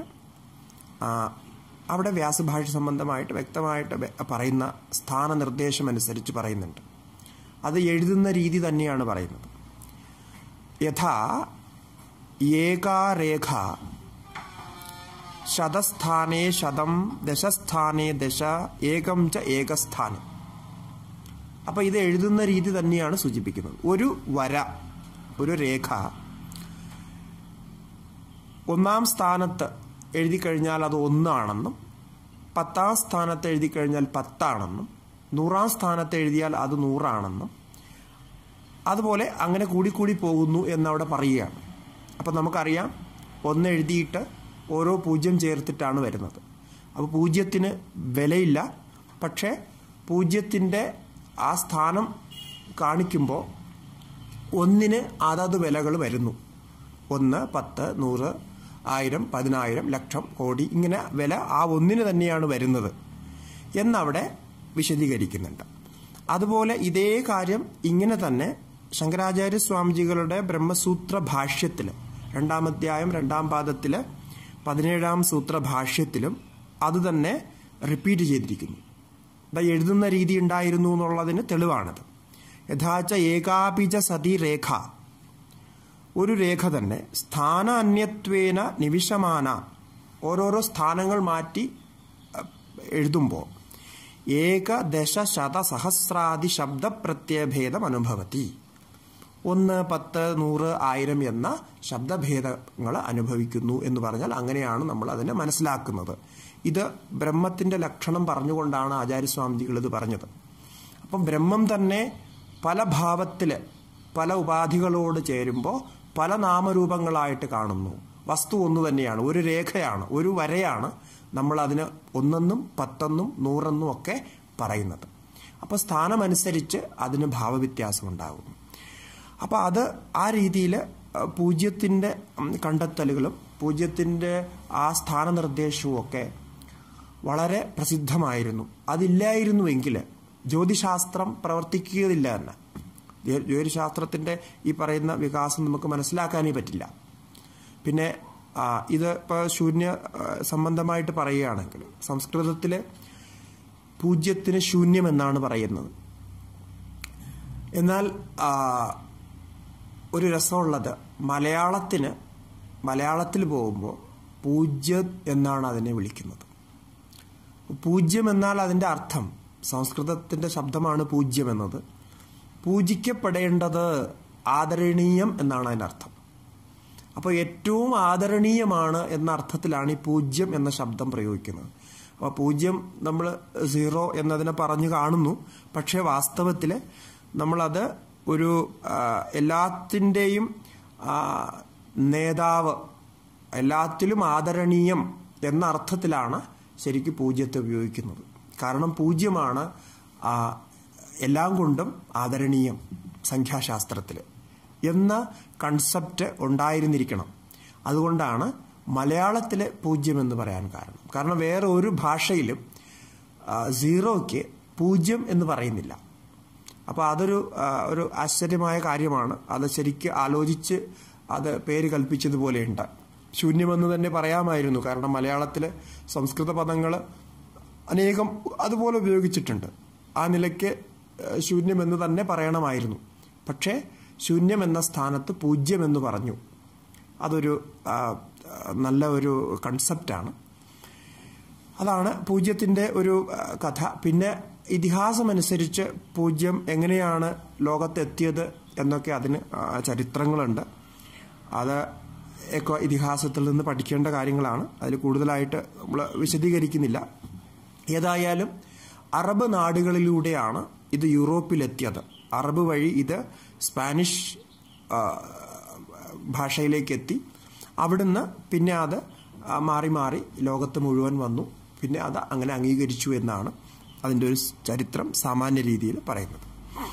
അവിടെ വ്യാസഭാഷ്യ സംബന്ധമായിട്ട് വ്യക്തമായിട്ട് വെ- പറയുന്ന സ്ഥാനനിർദ്ദേശം അനുസരിച്ച് പറയുന്നുണ്ട് അത് എഴുതുന്ന രീതി തന്നെയാണ് പറയുന്നത് യഥാ ഏകാരേഖ ശതസ്ഥാനേ ശതം ദശസ്ഥാനേ ദശ ഏകം ച ഏകസ്ഥാനം അപ്പൊ ഇത് എഴുതുന്ന രീതി തന്നെയാണ് സൂചിപ്പിക്കുന്നത് ഒരു വര ഒരു രേഖ ഒന്നാം സ്ഥാനത്ത് എഴുതി കഴിഞ്ഞാൽ അത് ഒന്നാണെന്നും പത്താം സ്ഥാനത്ത് എഴുതി കഴിഞ്ഞാൽ പത്താണെന്നും നൂറാം സ്ഥാനത്ത് എഴുതിയാൽ അത് നൂറാണെന്നും അതുപോലെ അങ്ങനെ കൂടിക്കൂടി പോകുന്നു എന്നവിടെ പറയുകയാണ് അപ്പം നമുക്കറിയാം ഒന്ന് എഴുതിയിട്ട് ഓരോ പൂജ്യം ചേർത്തിട്ടാണ് വരുന്നത് അപ്പോൾ പൂജ്യത്തിന് വിലയില്ല പക്ഷേ പൂജ്യത്തിൻ്റെ ആ സ്ഥാനം കാണിക്കുമ്പോൾ ഒന്നിന് അതത് വിലകൾ വരുന്നു ഒന്ന് പത്ത് നൂറ് ആയിരം പതിനായിരം ലക്ഷം കോടി ഇങ്ങനെ വില ആ ഒന്നിന് തന്നെയാണ് വരുന്നത് എന്നവിടെ വിശദീകരിക്കുന്നുണ്ട് അതുപോലെ ഇതേ കാര്യം ഇങ്ങനെ തന്നെ ശങ്കരാചാര്യ സ്വാമിജികളുടെ ബ്രഹ്മസൂത്ര ഭാഷ്യത്തിൽ രണ്ടാം അധ്യായം രണ്ടാം പാദത്തിൽ പതിനേഴാം സൂത്ര ഭാഷ്യത്തിലും അത് തന്നെ റിപ്പീറ്റ് ചെയ്തിരിക്കുന്നു ദാ എഴുതുന്ന രീതി ഉണ്ടായിരുന്നു എന്നുള്ളതിന് തെളിവാണത് യഥാച്ച ഏകാപിജ സതി രേഖ ഒരു രേഖ തന്നെ സ്ഥാന അന്യത്വേന നിവിഷമാന ഓരോരോ സ്ഥാനങ്ങൾ മാറ്റി അഹ്, എഴുതുമ്പോൾ ഏകദശ ശത സഹസ്രാദി ശബ്ദ പ്രത്യയഭേദം അനുഭവത്തി ഒന്ന് പത്ത് നൂറ് ആയിരം എന്ന ശബ്ദഭേദങ്ങൾ അനുഭവിക്കുന്നു എന്ന് പറഞ്ഞാൽ അങ്ങനെയാണ് നമ്മൾ അതിനെ മനസ്സിലാക്കുന്നത് ഇത് ബ്രഹ്മത്തിന്റെ ലക്ഷണം പറഞ്ഞുകൊണ്ടാണ് ആചാര്യസ്വാമിജികൾ ഇത് പറഞ്ഞത് അപ്പം ബ്രഹ്മം തന്നെ പല ഭാവത്തിൽ പല ഉപാധികളോട് ചേരുമ്പോൾ പല നാമരൂപങ്ങളായിട്ട് കാണുന്നു വസ്തു ഒന്ന് തന്നെയാണ് ഒരു രേഖയാണ് ഒരു വരയാണ് നമ്മൾ അതിന് ഒന്നെന്നും പത്തെന്നും നൂറെന്നും ഒക്കെ പറയുന്നത് അപ്പോൾ സ്ഥാനമനുസരിച്ച് അതിന് ഭാവവ്യത്യാസം ഉണ്ടാകും അപ്പോൾ അത് ആ രീതിയിൽ പൂജ്യത്തിൻ്റെ കണ്ടെത്തലുകളും പൂജ്യത്തിൻ്റെ ആ സ്ഥാനനിർദ്ദേശവും ഒക്കെ വളരെ പ്രസിദ്ധമായിരുന്നു അതില്ലായിരുന്നുവെങ്കിൽ ജ്യോതിശാസ്ത്രം പ്രവർത്തിക്കുകയില്ല തന്നെ ജ്യോ- ജ്യോതിശാസ്ത്രത്തിൻ്റെ ഈ പറയുന്ന വികാസം നമുക്ക് മനസ്സിലാക്കാനേ പറ്റില്ല പിന്നെ ആ, ഇത് ഇപ്പോൾ ശൂന്യ ആ, സംബന്ധമായിട്ട് പറയുകയാണെങ്കിൽ സംസ്കൃതത്തിൽ പൂജ്യത്തിന് ശൂന്യം എന്നാണ് പറയുന്നത് എന്നാൽ ആ, ഒരു രസമുള്ളത് മലയാളത്തിന് മലയാളത്തിൽ പോകുമ്പോൾ പൂജ്യം എന്നാണ് അതിനെ വിളിക്കുന്നത് പൂജ്യം എന്നാൽ അതിൻ്റെ അർത്ഥം സംസ്കൃതത്തിൻ്റെ ശബ്ദമാണ് പൂജ്യം എന്നത് പൂജിക്കപ്പെടേണ്ടത് ആദരണീയം എന്നാണ് അതിൻ്റെ അർത്ഥം അപ്പോൾ ഏറ്റവും ആദരണീയമാണ് എന്ന അർത്ഥത്തിലാണ് ഈ പൂജ്യം എന്ന ശബ്ദം പ്രയോഗിക്കുന്നത് അപ്പോൾ പൂജ്യം നമ്മൾ സീറോ എന്നതിനെ പറഞ്ഞു കാണുന്നു പക്ഷേ വാസ്തവത്തിൽ നമ്മളത് ഒരു ആ, എല്ലാത്തിൻ്റെയും ആ, നേതാവ് എല്ലാത്തിലും ആദരണീയം എന്ന അർത്ഥത്തിലാണ് ശരിക്കും പൂജ്യത്തെ ഉപയോഗിക്കുന്നത് കാരണം പൂജ്യമാണ് ആ, എല്ലാം കൊണ്ടും ആദരണീയം സംഖ്യാശാസ്ത്രത്തിൽ എന്ന കൺസെപ്റ്റ് ഉണ്ടായിരുന്നിരിക്കണം അതുകൊണ്ടാണ് മലയാളത്തിൽ പൂജ്യം എന്ന് പറയാൻ കാരണം കാരണം വേറെ ഒരു ഭാഷയിലും ആ, സീറോയ്ക്ക് പൂജ്യം എന്ന് പറയുന്നില്ല അപ്പോൾ അതൊരു ആ, ഒരു ആശ്ചര്യമായ കാര്യമാണ് അത് ശരിക്ക് ആലോചിച്ച് അത് പേര് കൽപ്പിച്ചതുപോലെയുണ്ട് ശൂന്യമെന്ന് തന്നെ പറയാമായിരുന്നു കാരണം മലയാളത്തിലെ സംസ്കൃത പദങ്ങൾ അനേകം അതുപോലെ ഉപയോഗിച്ചിട്ടുണ്ട് ആ നിലയ്ക്ക് ആ, ശൂന്യമെന്ന് തന്നെ പറയണമായിരുന്നു പക്ഷേ ശൂന്യം എന്ന സ്ഥാനത്ത് പൂജ്യം എന്ന് പറഞ്ഞു അതൊരു ആ, നല്ല ഒരു കൺസെപ്റ്റാണ് അതാണ് പൂജ്യത്തിൻ്റെ ഒരു ആ, കഥ പിന്നെ ഇതിഹാസമനുസരിച്ച് പൂജ്യം എങ്ങനെയാണ് ലോകത്തെത്തിയത് എന്നൊക്കെ അതിന് ആ, ചരിത്രങ്ങളുണ്ട് അത് ഒക്കെ ഇതിഹാസത്തിൽ നിന്ന് പഠിക്കേണ്ട കാര്യങ്ങളാണ് അതിൽ കൂടുതലായിട്ട് നമ്മൾ വിശദീകരിക്കുന്നില്ല ഏതായാലും അറബ് നാടുകളിലൂടെയാണ് ഇത് യൂറോപ്പിലെത്തിയത് അറബ് വഴി ഇത് സ്പാനിഷ് ആ, ഭാഷയിലേക്ക് എത്തി അവിടുന്ന് പിന്നെ അത് ആ, മാറി മാറി ലോകത്ത് മുഴുവൻ വന്നു പിന്നെ അത് അങ്ങനെ അംഗീകരിച്ചു എന്നാണ് അതിൻ്റെ ഒരു ചരിത്രം സാമാന്യ രീതിയിൽ പറയുന്നത്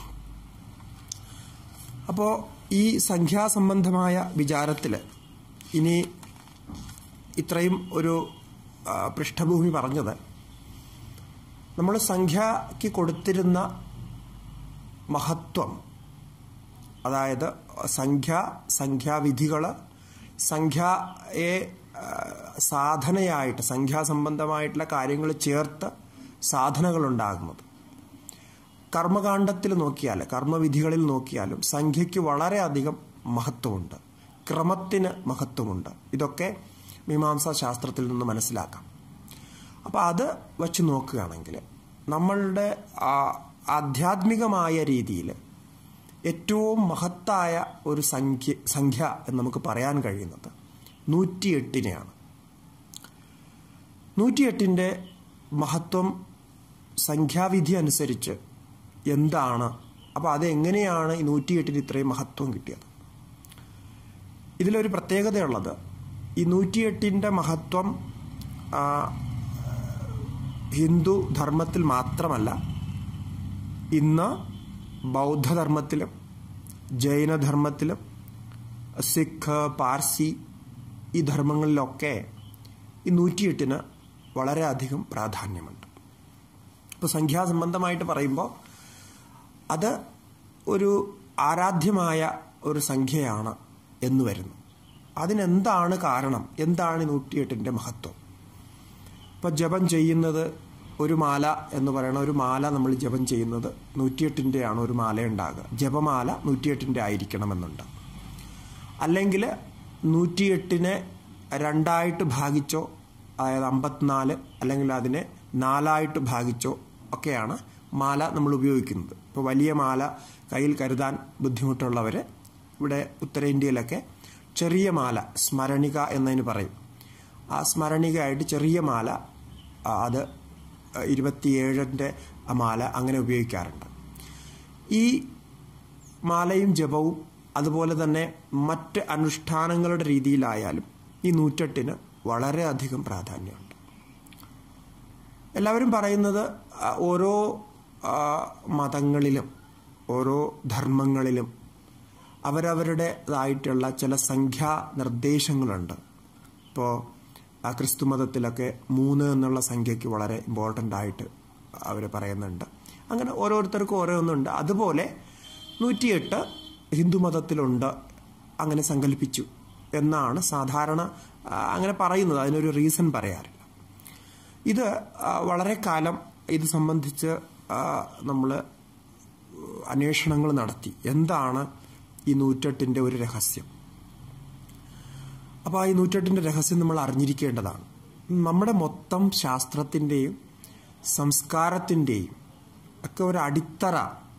അപ്പോൾ ഈ സംഖ്യാസംബന്ധമായ വിചാരത്തിൽ ഇനി ഇത്രയും ഒരു ആ, പൃഷ്ഠഭൂമി പറഞ്ഞത് നമ്മൾ സംഖ്യയ്ക്ക് കൊടുത്തിരുന്ന മഹത്വം അതായത് സംഖ്യ സംഖ്യാവിധികൾ സംഖ്യയെ സാധനയായിട്ട് സംഖ്യാസംബന്ധമായിട്ടുള്ള കാര്യങ്ങൾ ചേർത്ത് സാധനകളുണ്ടാകുന്നത് കർമ്മകാണ്ഡത്തിൽ നോക്കിയാൽ കർമ്മവിധികളിൽ നോക്കിയാലും സംഖ്യയ്ക്ക് വളരെയധികം മഹത്വമുണ്ട് ക്രമത്തിന് മഹത്വമുണ്ട് ഇതൊക്കെ മീമാംസാ ശാസ്ത്രത്തിൽ നിന്ന് മനസ്സിലാക്കാം അപ്പോൾ അത് വച്ച് നോക്കുകയാണെങ്കിൽ നമ്മളുടെ ആധ്യാത്മികമായ രീതിയിൽ ഏറ്റവും മഹത്തായ ഒരു സംഖ്യ സംഖ്യ എന്ന് നമുക്ക് പറയാൻ കഴിയുന്നത് നൂറ്റിയെട്ടിനെയാണ് നൂറ്റിയെട്ടിൻ്റെ മഹത്വം സംഖ്യാവിധി അനുസരിച്ച് എന്താണ് അപ്പോൾ അതെങ്ങനെയാണ് ഈ നൂറ്റിയെട്ടിന് ഇത്രയും മഹത്വം കിട്ടിയത് ഇതിലൊരു പ്രത്യേകതയുള്ളത് ഈ നൂറ്റിയെട്ടിൻ്റെ മഹത്വം ഹിന്ദു ധർമ്മത്തിൽ മാത്രമല്ല ഇന്ന് ബൗദ്ധധർമ്മത്തിലും ജൈനധർമ്മത്തിലും സിഖ് പാർസി ഈ ധർമ്മങ്ങളിലൊക്കെ ഈ നൂറ്റിയെട്ടിന് വളരെയധികം പ്രാധാന്യമുണ്ട് ഇപ്പോൾ സംഖ്യാസംബന്ധമായിട്ട് പറയുമ്പോൾ അത് ഒരു ആരാധ്യമായ ഒരു സംഖ്യയാണ് എന്ന് വരുന്നു അതിനെന്താണ് കാരണം എന്താണ് നൂറ്റിയെട്ടിൻ്റെ മഹത്വം ഇപ്പോൾ ജപം ചെയ്യുന്നത് ഒരു മാല എന്ന് പറയുന്ന ഒരു മാല നമ്മൾ ജപം ചെയ്യുന്നത് നൂറ്റിയെട്ടിൻ്റെയാണ് ഒരു മാല ഉണ്ടാകുക ജപമാല നൂറ്റിയെട്ടിൻ്റെ ആയിരിക്കണമെന്നുണ്ട് അല്ലെങ്കിൽ നൂറ്റിയെട്ടിനെ രണ്ടായിട്ട് ഭാഗിച്ചോ അതായത് അമ്പത്തിനാല് അല്ലെങ്കിൽ അതിനെ നാലായിട്ട് ഭാഗിച്ചോ ഒക്കെയാണ് മാല നമ്മൾ ഉപയോഗിക്കുന്നത് ഇപ്പോൾ വലിയ മാല കയ്യിൽ കരുതാൻ ബുദ്ധിമുട്ടുള്ളവർ ഇവിടെ ഉത്തരേന്ത്യയിലൊക്കെ ചെറിയ മാല സ്മരണിക എന്നതിന് പറയും ആ സ്മരണികയായിട്ട് ചെറിയ മാല അത് ഇരുപത്തിയേഴിൻ്റെ മാല അങ്ങനെ ഉപയോഗിക്കാറുണ്ട് ഈ മാലയും ജപവും അതുപോലെ തന്നെ മറ്റ് അനുഷ്ഠാനങ്ങളുടെ രീതിയിലായാലും ഈ നൂറ്റെട്ടിന് വളരെയധികം പ്രാധാന്യമുണ്ട് എല്ലാവരും പറയുന്നത് ഓരോ മതങ്ങളിലും ഓരോ ധർമ്മങ്ങളിലും അവരവരുടേതായിട്ടുള്ള ചില സംഖ്യാ നിർദ്ദേശങ്ങളുണ്ട് ഇപ്പോൾ ക്രിസ്തു മതത്തിലൊക്കെ മൂന്ന് എന്നുള്ള സംഖ്യയ്ക്ക് വളരെ ഇമ്പോർട്ടൻ്റ് ആയിട്ട് അവർ പറയുന്നുണ്ട് അങ്ങനെ ഓരോരുത്തർക്കും ഓരോന്നുണ്ട് അതുപോലെ നൂറ്റിയെട്ട് ഹിന്ദു മതത്തിലുണ്ട് അങ്ങനെ സങ്കല്പിച്ചു എന്നാണ് സാധാരണ അങ്ങനെ പറയുന്നത് അതിനൊരു റീസൺ പറയാറില്ല ഇത് വളരെ കാലം ഇത് സംബന്ധിച്ച് നമ്മൾ അന്വേഷണങ്ങൾ നടത്തി എന്താണ് ഈ നൂറ്റെട്ടിൻ്റെ ഒരു രഹസ്യം അപ്പോൾ ഈ നൂറ്റെട്ടിൻ്റെ രഹസ്യം നമ്മൾ അറിഞ്ഞിരിക്കേണ്ടതാണ് നമ്മുടെ മൊത്തം ശാസ്ത്രത്തിൻ്റെയും സംസ്കാരത്തിൻ്റെയും ഒക്കെ ഒരു അടിത്തറ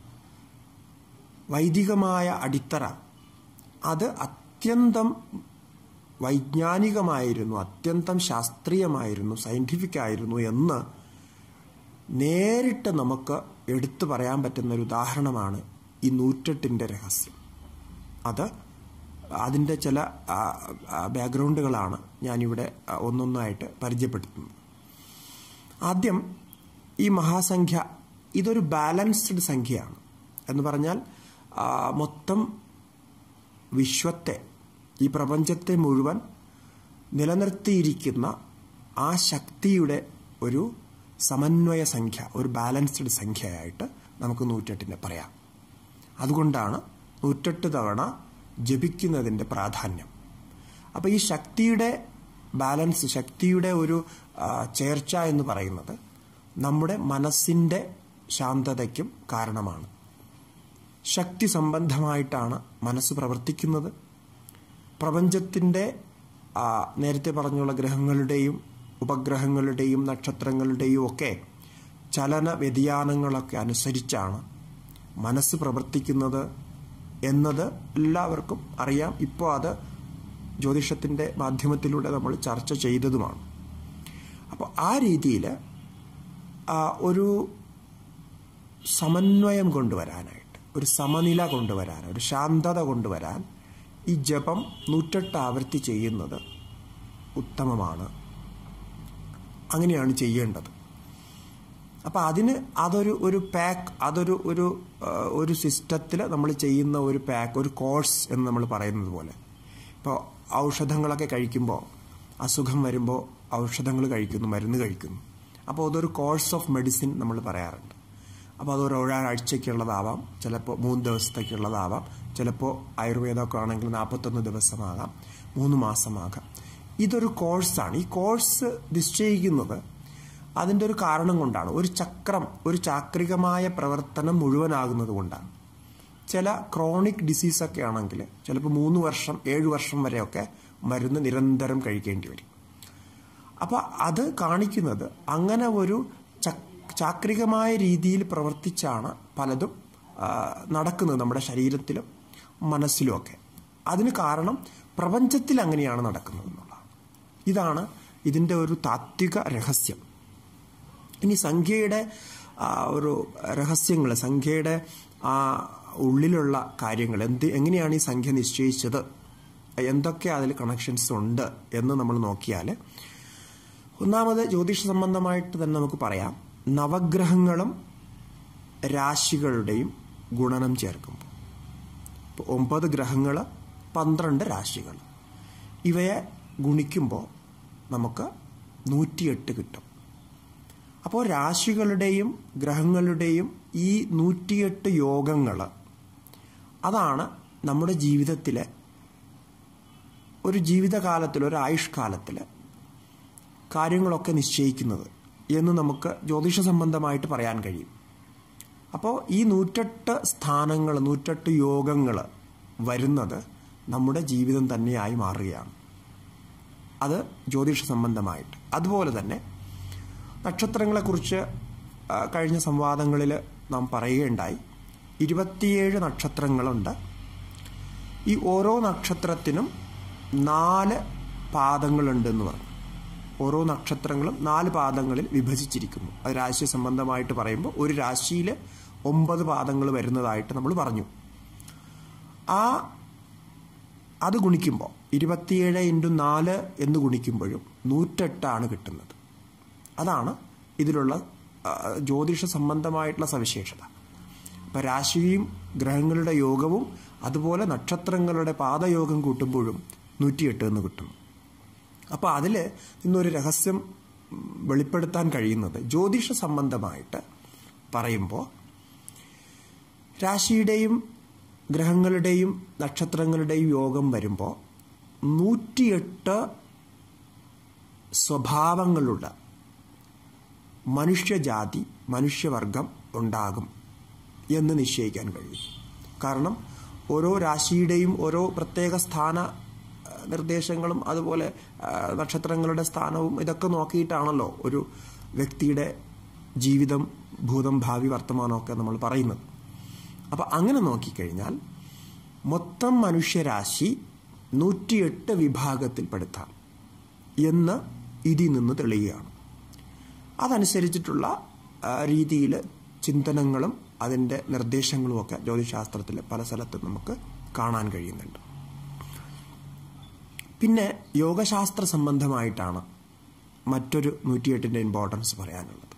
വൈദികമായ അടിത്തറ അത് അത്യന്തം വൈജ്ഞാനികമായിരുന്നു അത്യന്തം ശാസ്ത്രീയമായിരുന്നു സയൻറ്റിഫിക് ആയിരുന്നു എന്ന് നേരിട്ട് നമുക്ക് എടുത്തു പറയാൻ പറ്റുന്ന ഒരു ഉദാഹരണമാണ് ഈ നൂറ്റെട്ടിൻ്റെ രഹസ്യം അത് അതിൻ്റെ ചില ബാക്ക്ഗ്രൗണ്ടുകളാണ് ഞാനിവിടെ ഒന്നൊന്നായിട്ട് പരിചയപ്പെടുത്തുന്നത് ആദ്യം ഈ മഹാസംഖ്യ ഇതൊരു ബാലൻസ്ഡ് സംഖ്യയാണ് എന്ന് പറഞ്ഞാൽ മൊത്തം വിശ്വത്തെ ഈ പ്രപഞ്ചത്തെ മുഴുവൻ നിലനിർത്തിയിരിക്കുന്ന ആ ശക്തിയുടെ ഒരു സമന്വയ സംഖ്യ ഒരു ബാലൻസ്ഡ് സംഖ്യയായിട്ട് നമുക്ക് നൂറ്റെട്ടിനെ പറയാം അതുകൊണ്ടാണ് നൂറ്റെട്ട് തവണ ജപിക്കുന്നതിൻ്റെ പ്രാധാന്യം അപ്പോൾ ഈ ശക്തിയുടെ ബാലൻസ് ശക്തിയുടെ ഒരു ചേർച്ച എന്ന് പറയുന്നത് നമ്മുടെ മനസ്സിൻ്റെ ശാന്തതയ്ക്കും കാരണമാണ് ശക്തി സംബന്ധമായിട്ടാണ് മനസ്സ് പ്രവർത്തിക്കുന്നത് പ്രപഞ്ചത്തിൻ്റെ നേരത്തെ പറഞ്ഞുള്ള ഗ്രഹങ്ങളുടെയും ഉപഗ്രഹങ്ങളുടെയും നക്ഷത്രങ്ങളുടെയും ഒക്കെ ചലന വ്യതിയാനങ്ങളൊക്കെ അനുസരിച്ചാണ് മനസ്സ് പ്രവർത്തിക്കുന്നത് എന്നത് എല്ലാവർക്കും അറിയാം ഇപ്പോൾ അത് ജ്യോതിഷത്തിൻ്റെ മാധ്യമത്തിലൂടെ നമ്മൾ ചർച്ച ചെയ്തതുമാണ് അപ്പോൾ ആ രീതിയിൽ ഒരു സമന്വയം കൊണ്ടുവരാനായിട്ട് ഒരു സമനില കൊണ്ടുവരാൻ ഒരു ശാന്തത കൊണ്ടുവരാൻ ഈ ജപം നൂറ്റെട്ട് ആവർത്തി ചെയ്യുന്നത് ഉത്തമമാണ് അങ്ങനെയാണ് ചെയ്യേണ്ടത് അപ്പോൾ അതിന് അതൊരു ഒരു പാക്ക് അതൊരു ഒരു ഒരു സിസ്റ്റത്തിൽ നമ്മൾ ചെയ്യുന്ന ഒരു പാക്ക് ഒരു കോഴ്സ് എന്ന് നമ്മൾ പറയുന്നത് പോലെ ഇപ്പോൾ ഔഷധങ്ങളൊക്കെ കഴിക്കുമ്പോൾ അസുഖം വരുമ്പോൾ ഔഷധങ്ങൾ കഴിക്കുന്നു മരുന്ന് കഴിക്കുന്നു അപ്പോൾ അതൊരു കോഴ്സ് ഓഫ് മെഡിസിൻ നമ്മൾ പറയാറുണ്ട് അപ്പോൾ അതൊരു ഒരാഴ്ചയ്ക്കുള്ളതാവാം ചിലപ്പോൾ മൂന്ന് ദിവസത്തേക്കുള്ളതാവാം ചിലപ്പോൾ ആയുർവേദമൊക്കെ ആണെങ്കിൽ നാൽപ്പത്തൊന്ന് ദിവസമാകാം മൂന്ന് മാസമാകാം ഇതൊരു കോഴ്സാണ് ഈ കോഴ്സ് നിശ്ചയിക്കുന്നത് അതിൻ്റെ ഒരു കാരണം കൊണ്ടാണ് ഒരു ചക്രം ഒരു ചാക്രികമായ പ്രവർത്തനം മുഴുവനാകുന്നത് കൊണ്ടാണ് ചില ക്രോണിക് ഡിസീസൊക്കെ ആണെങ്കിൽ ചിലപ്പോൾ മൂന്ന് വർഷം ഏഴ് വർഷം വരെയൊക്കെ മരുന്ന് നിരന്തരം കഴിക്കേണ്ടി വരും അപ്പോൾ അത് കാണിക്കുന്നത് അങ്ങനെ ഒരു ചാക്രികമായ രീതിയിൽ പ്രവർത്തിച്ചാണ് പലതും നടക്കുന്നത് നമ്മുടെ ശരീരത്തിലും മനസ്സിലുമൊക്കെ അതിന് കാരണം പ്രപഞ്ചത്തിൽ അങ്ങനെയാണ് നടക്കുന്നത് എന്നുള്ളതാണ് ഇതാണ് ഇതിൻ്റെ ഒരു താത്വിക രഹസ്യം ഇനി സംഖ്യയുടെ ഒരു രഹസ്യങ്ങൾ സംഖ്യയുടെ ആ ഉള്ളിലുള്ള കാര്യങ്ങൾ എന്ത് എങ്ങനെയാണ് ഈ സംഖ്യ നിശ്ചയിച്ചത് എന്തൊക്കെ അതിൽ കണക്ഷൻസ് ഉണ്ട് എന്ന് നമ്മൾ നോക്കിയാൽ ഒന്നാമത് ജ്യോതിഷ സംബന്ധമായിട്ട് തന്നെ നമുക്ക് പറയാം നവഗ്രഹങ്ങളും രാശികളുടെയും ഗുണനം ചേർക്കുമ്പോൾ ഇപ്പോൾ ഒമ്പത് ഗ്രഹങ്ങൾ പന്ത്രണ്ട് രാശികൾ ഇവയെ ഗുണിക്കുമ്പോൾ നമുക്ക് നൂറ്റിയെട്ട് കിട്ടും അപ്പോൾ രാശികളുടെയും ഗ്രഹങ്ങളുടെയും ഈ നൂറ്റിയെട്ട് യോഗങ്ങൾ അതാണ് നമ്മുടെ ജീവിതത്തിലെ ഒരു ജീവിതകാലത്തിൽ ഒരു ആയുഷ്കാലത്തിൽ കാര്യങ്ങളൊക്കെ നിശ്ചയിക്കുന്നത് എന്ന് നമുക്ക് ജ്യോതിഷ സംബന്ധമായിട്ട് പറയാൻ കഴിയും അപ്പോൾ ഈ നൂറ്റെട്ട് സ്ഥാനങ്ങൾ നൂറ്റെട്ട് യോഗങ്ങൾ വരുന്നത് നമ്മുടെ ജീവിതം തന്നെയായി മാറുകയാണ് അത് ജ്യോതിഷ സംബന്ധമായിട്ട് അതുപോലെ തന്നെ നക്ഷത്രങ്ങളെക്കുറിച്ച് കഴിഞ്ഞ സംവാദങ്ങളിൽ നാം പറയുകയുണ്ടായി ഇരുപത്തിയേഴ് നക്ഷത്രങ്ങളുണ്ട് ഈ ഓരോ നക്ഷത്രത്തിനും നാല് പാദങ്ങളുണ്ടെന്ന് പറഞ്ഞു ഓരോ നക്ഷത്രങ്ങളും നാല് പാദങ്ങളിൽ വിഭജിച്ചിരിക്കുന്നു അത് രാശി സംബന്ധമായിട്ട് പറയുമ്പോൾ ഒരു രാശിയിൽ ഒമ്പത് പാദങ്ങൾ വരുന്നതായിട്ട് നമ്മൾ പറഞ്ഞു ആ അത് ഗുണിക്കുമ്പോൾ ഇരുപത്തിയേഴ് ഇൻറ്റു നാല് എന്ന് ഗുണിക്കുമ്പോഴും നൂറ്റെട്ടാണ് കിട്ടുന്നത് അതാണ് ഇതിലുള്ള ജ്യോതിഷ സംബന്ധമായിട്ടുള്ള സവിശേഷത അപ്പം രാശിയും ഗ്രഹങ്ങളുടെ യോഗവും അതുപോലെ നക്ഷത്രങ്ങളുടെ പാദയോഗം കൂട്ടുമ്പോഴും നൂറ്റിയെട്ട് എന്ന് കിട്ടുന്നു അപ്പോൾ അതിൽ ഇന്നൊരു രഹസ്യം വെളിപ്പെടുത്താൻ കഴിയുന്നത് ജ്യോതിഷ സംബന്ധമായിട്ട് പറയുമ്പോൾ രാശിയുടെയും ഗ്രഹങ്ങളുടെയും നക്ഷത്രങ്ങളുടെയും യോഗം വരുമ്പോൾ നൂറ്റിയെട്ട് സ്വഭാവങ്ങളുള്ള മനുഷ്യജാതി മനുഷ്യവർഗം ഉണ്ടാകും എന്ന് നിശ്ചയിക്കാൻ കഴിയും കാരണം ഓരോ രാശിയുടെയും ഓരോ പ്രത്യേക സ്ഥാന നിർദ്ദേശങ്ങളും അതുപോലെ നക്ഷത്രങ്ങളുടെ സ്ഥാനവും ഇതൊക്കെ നോക്കിയിട്ടാണല്ലോ ഒരു വ്യക്തിയുടെ ജീവിതം ഭൂതം ഭാവി വർത്തമാനമൊക്കെ നമ്മൾ പറയുന്നത് അപ്പോൾ അങ്ങനെ നോക്കിക്കഴിഞ്ഞാൽ മൊത്തം മനുഷ്യരാശി നൂറ്റിയെട്ട് വിഭാഗത്തിൽപ്പെടുത്താം എന്ന് ഇതിൽ നിന്ന് തെളിയുകയാണ് അതനുസരിച്ചിട്ടുള്ള രീതിയിൽ ചിന്തനങ്ങളും അതിൻ്റെ നിർദ്ദേശങ്ങളുമൊക്കെ ജ്യോതിശാസ്ത്രത്തിൽ പല സ്ഥലത്തും നമുക്ക് കാണാൻ കഴിയുന്നുണ്ട് പിന്നെ യോഗശാസ്ത്ര സംബന്ധമായിട്ടാണ് മറ്റൊരു നൂറ്റിയെട്ടിൻ്റെ ഇമ്പോർട്ടൻസ് പറയാനുള്ളത്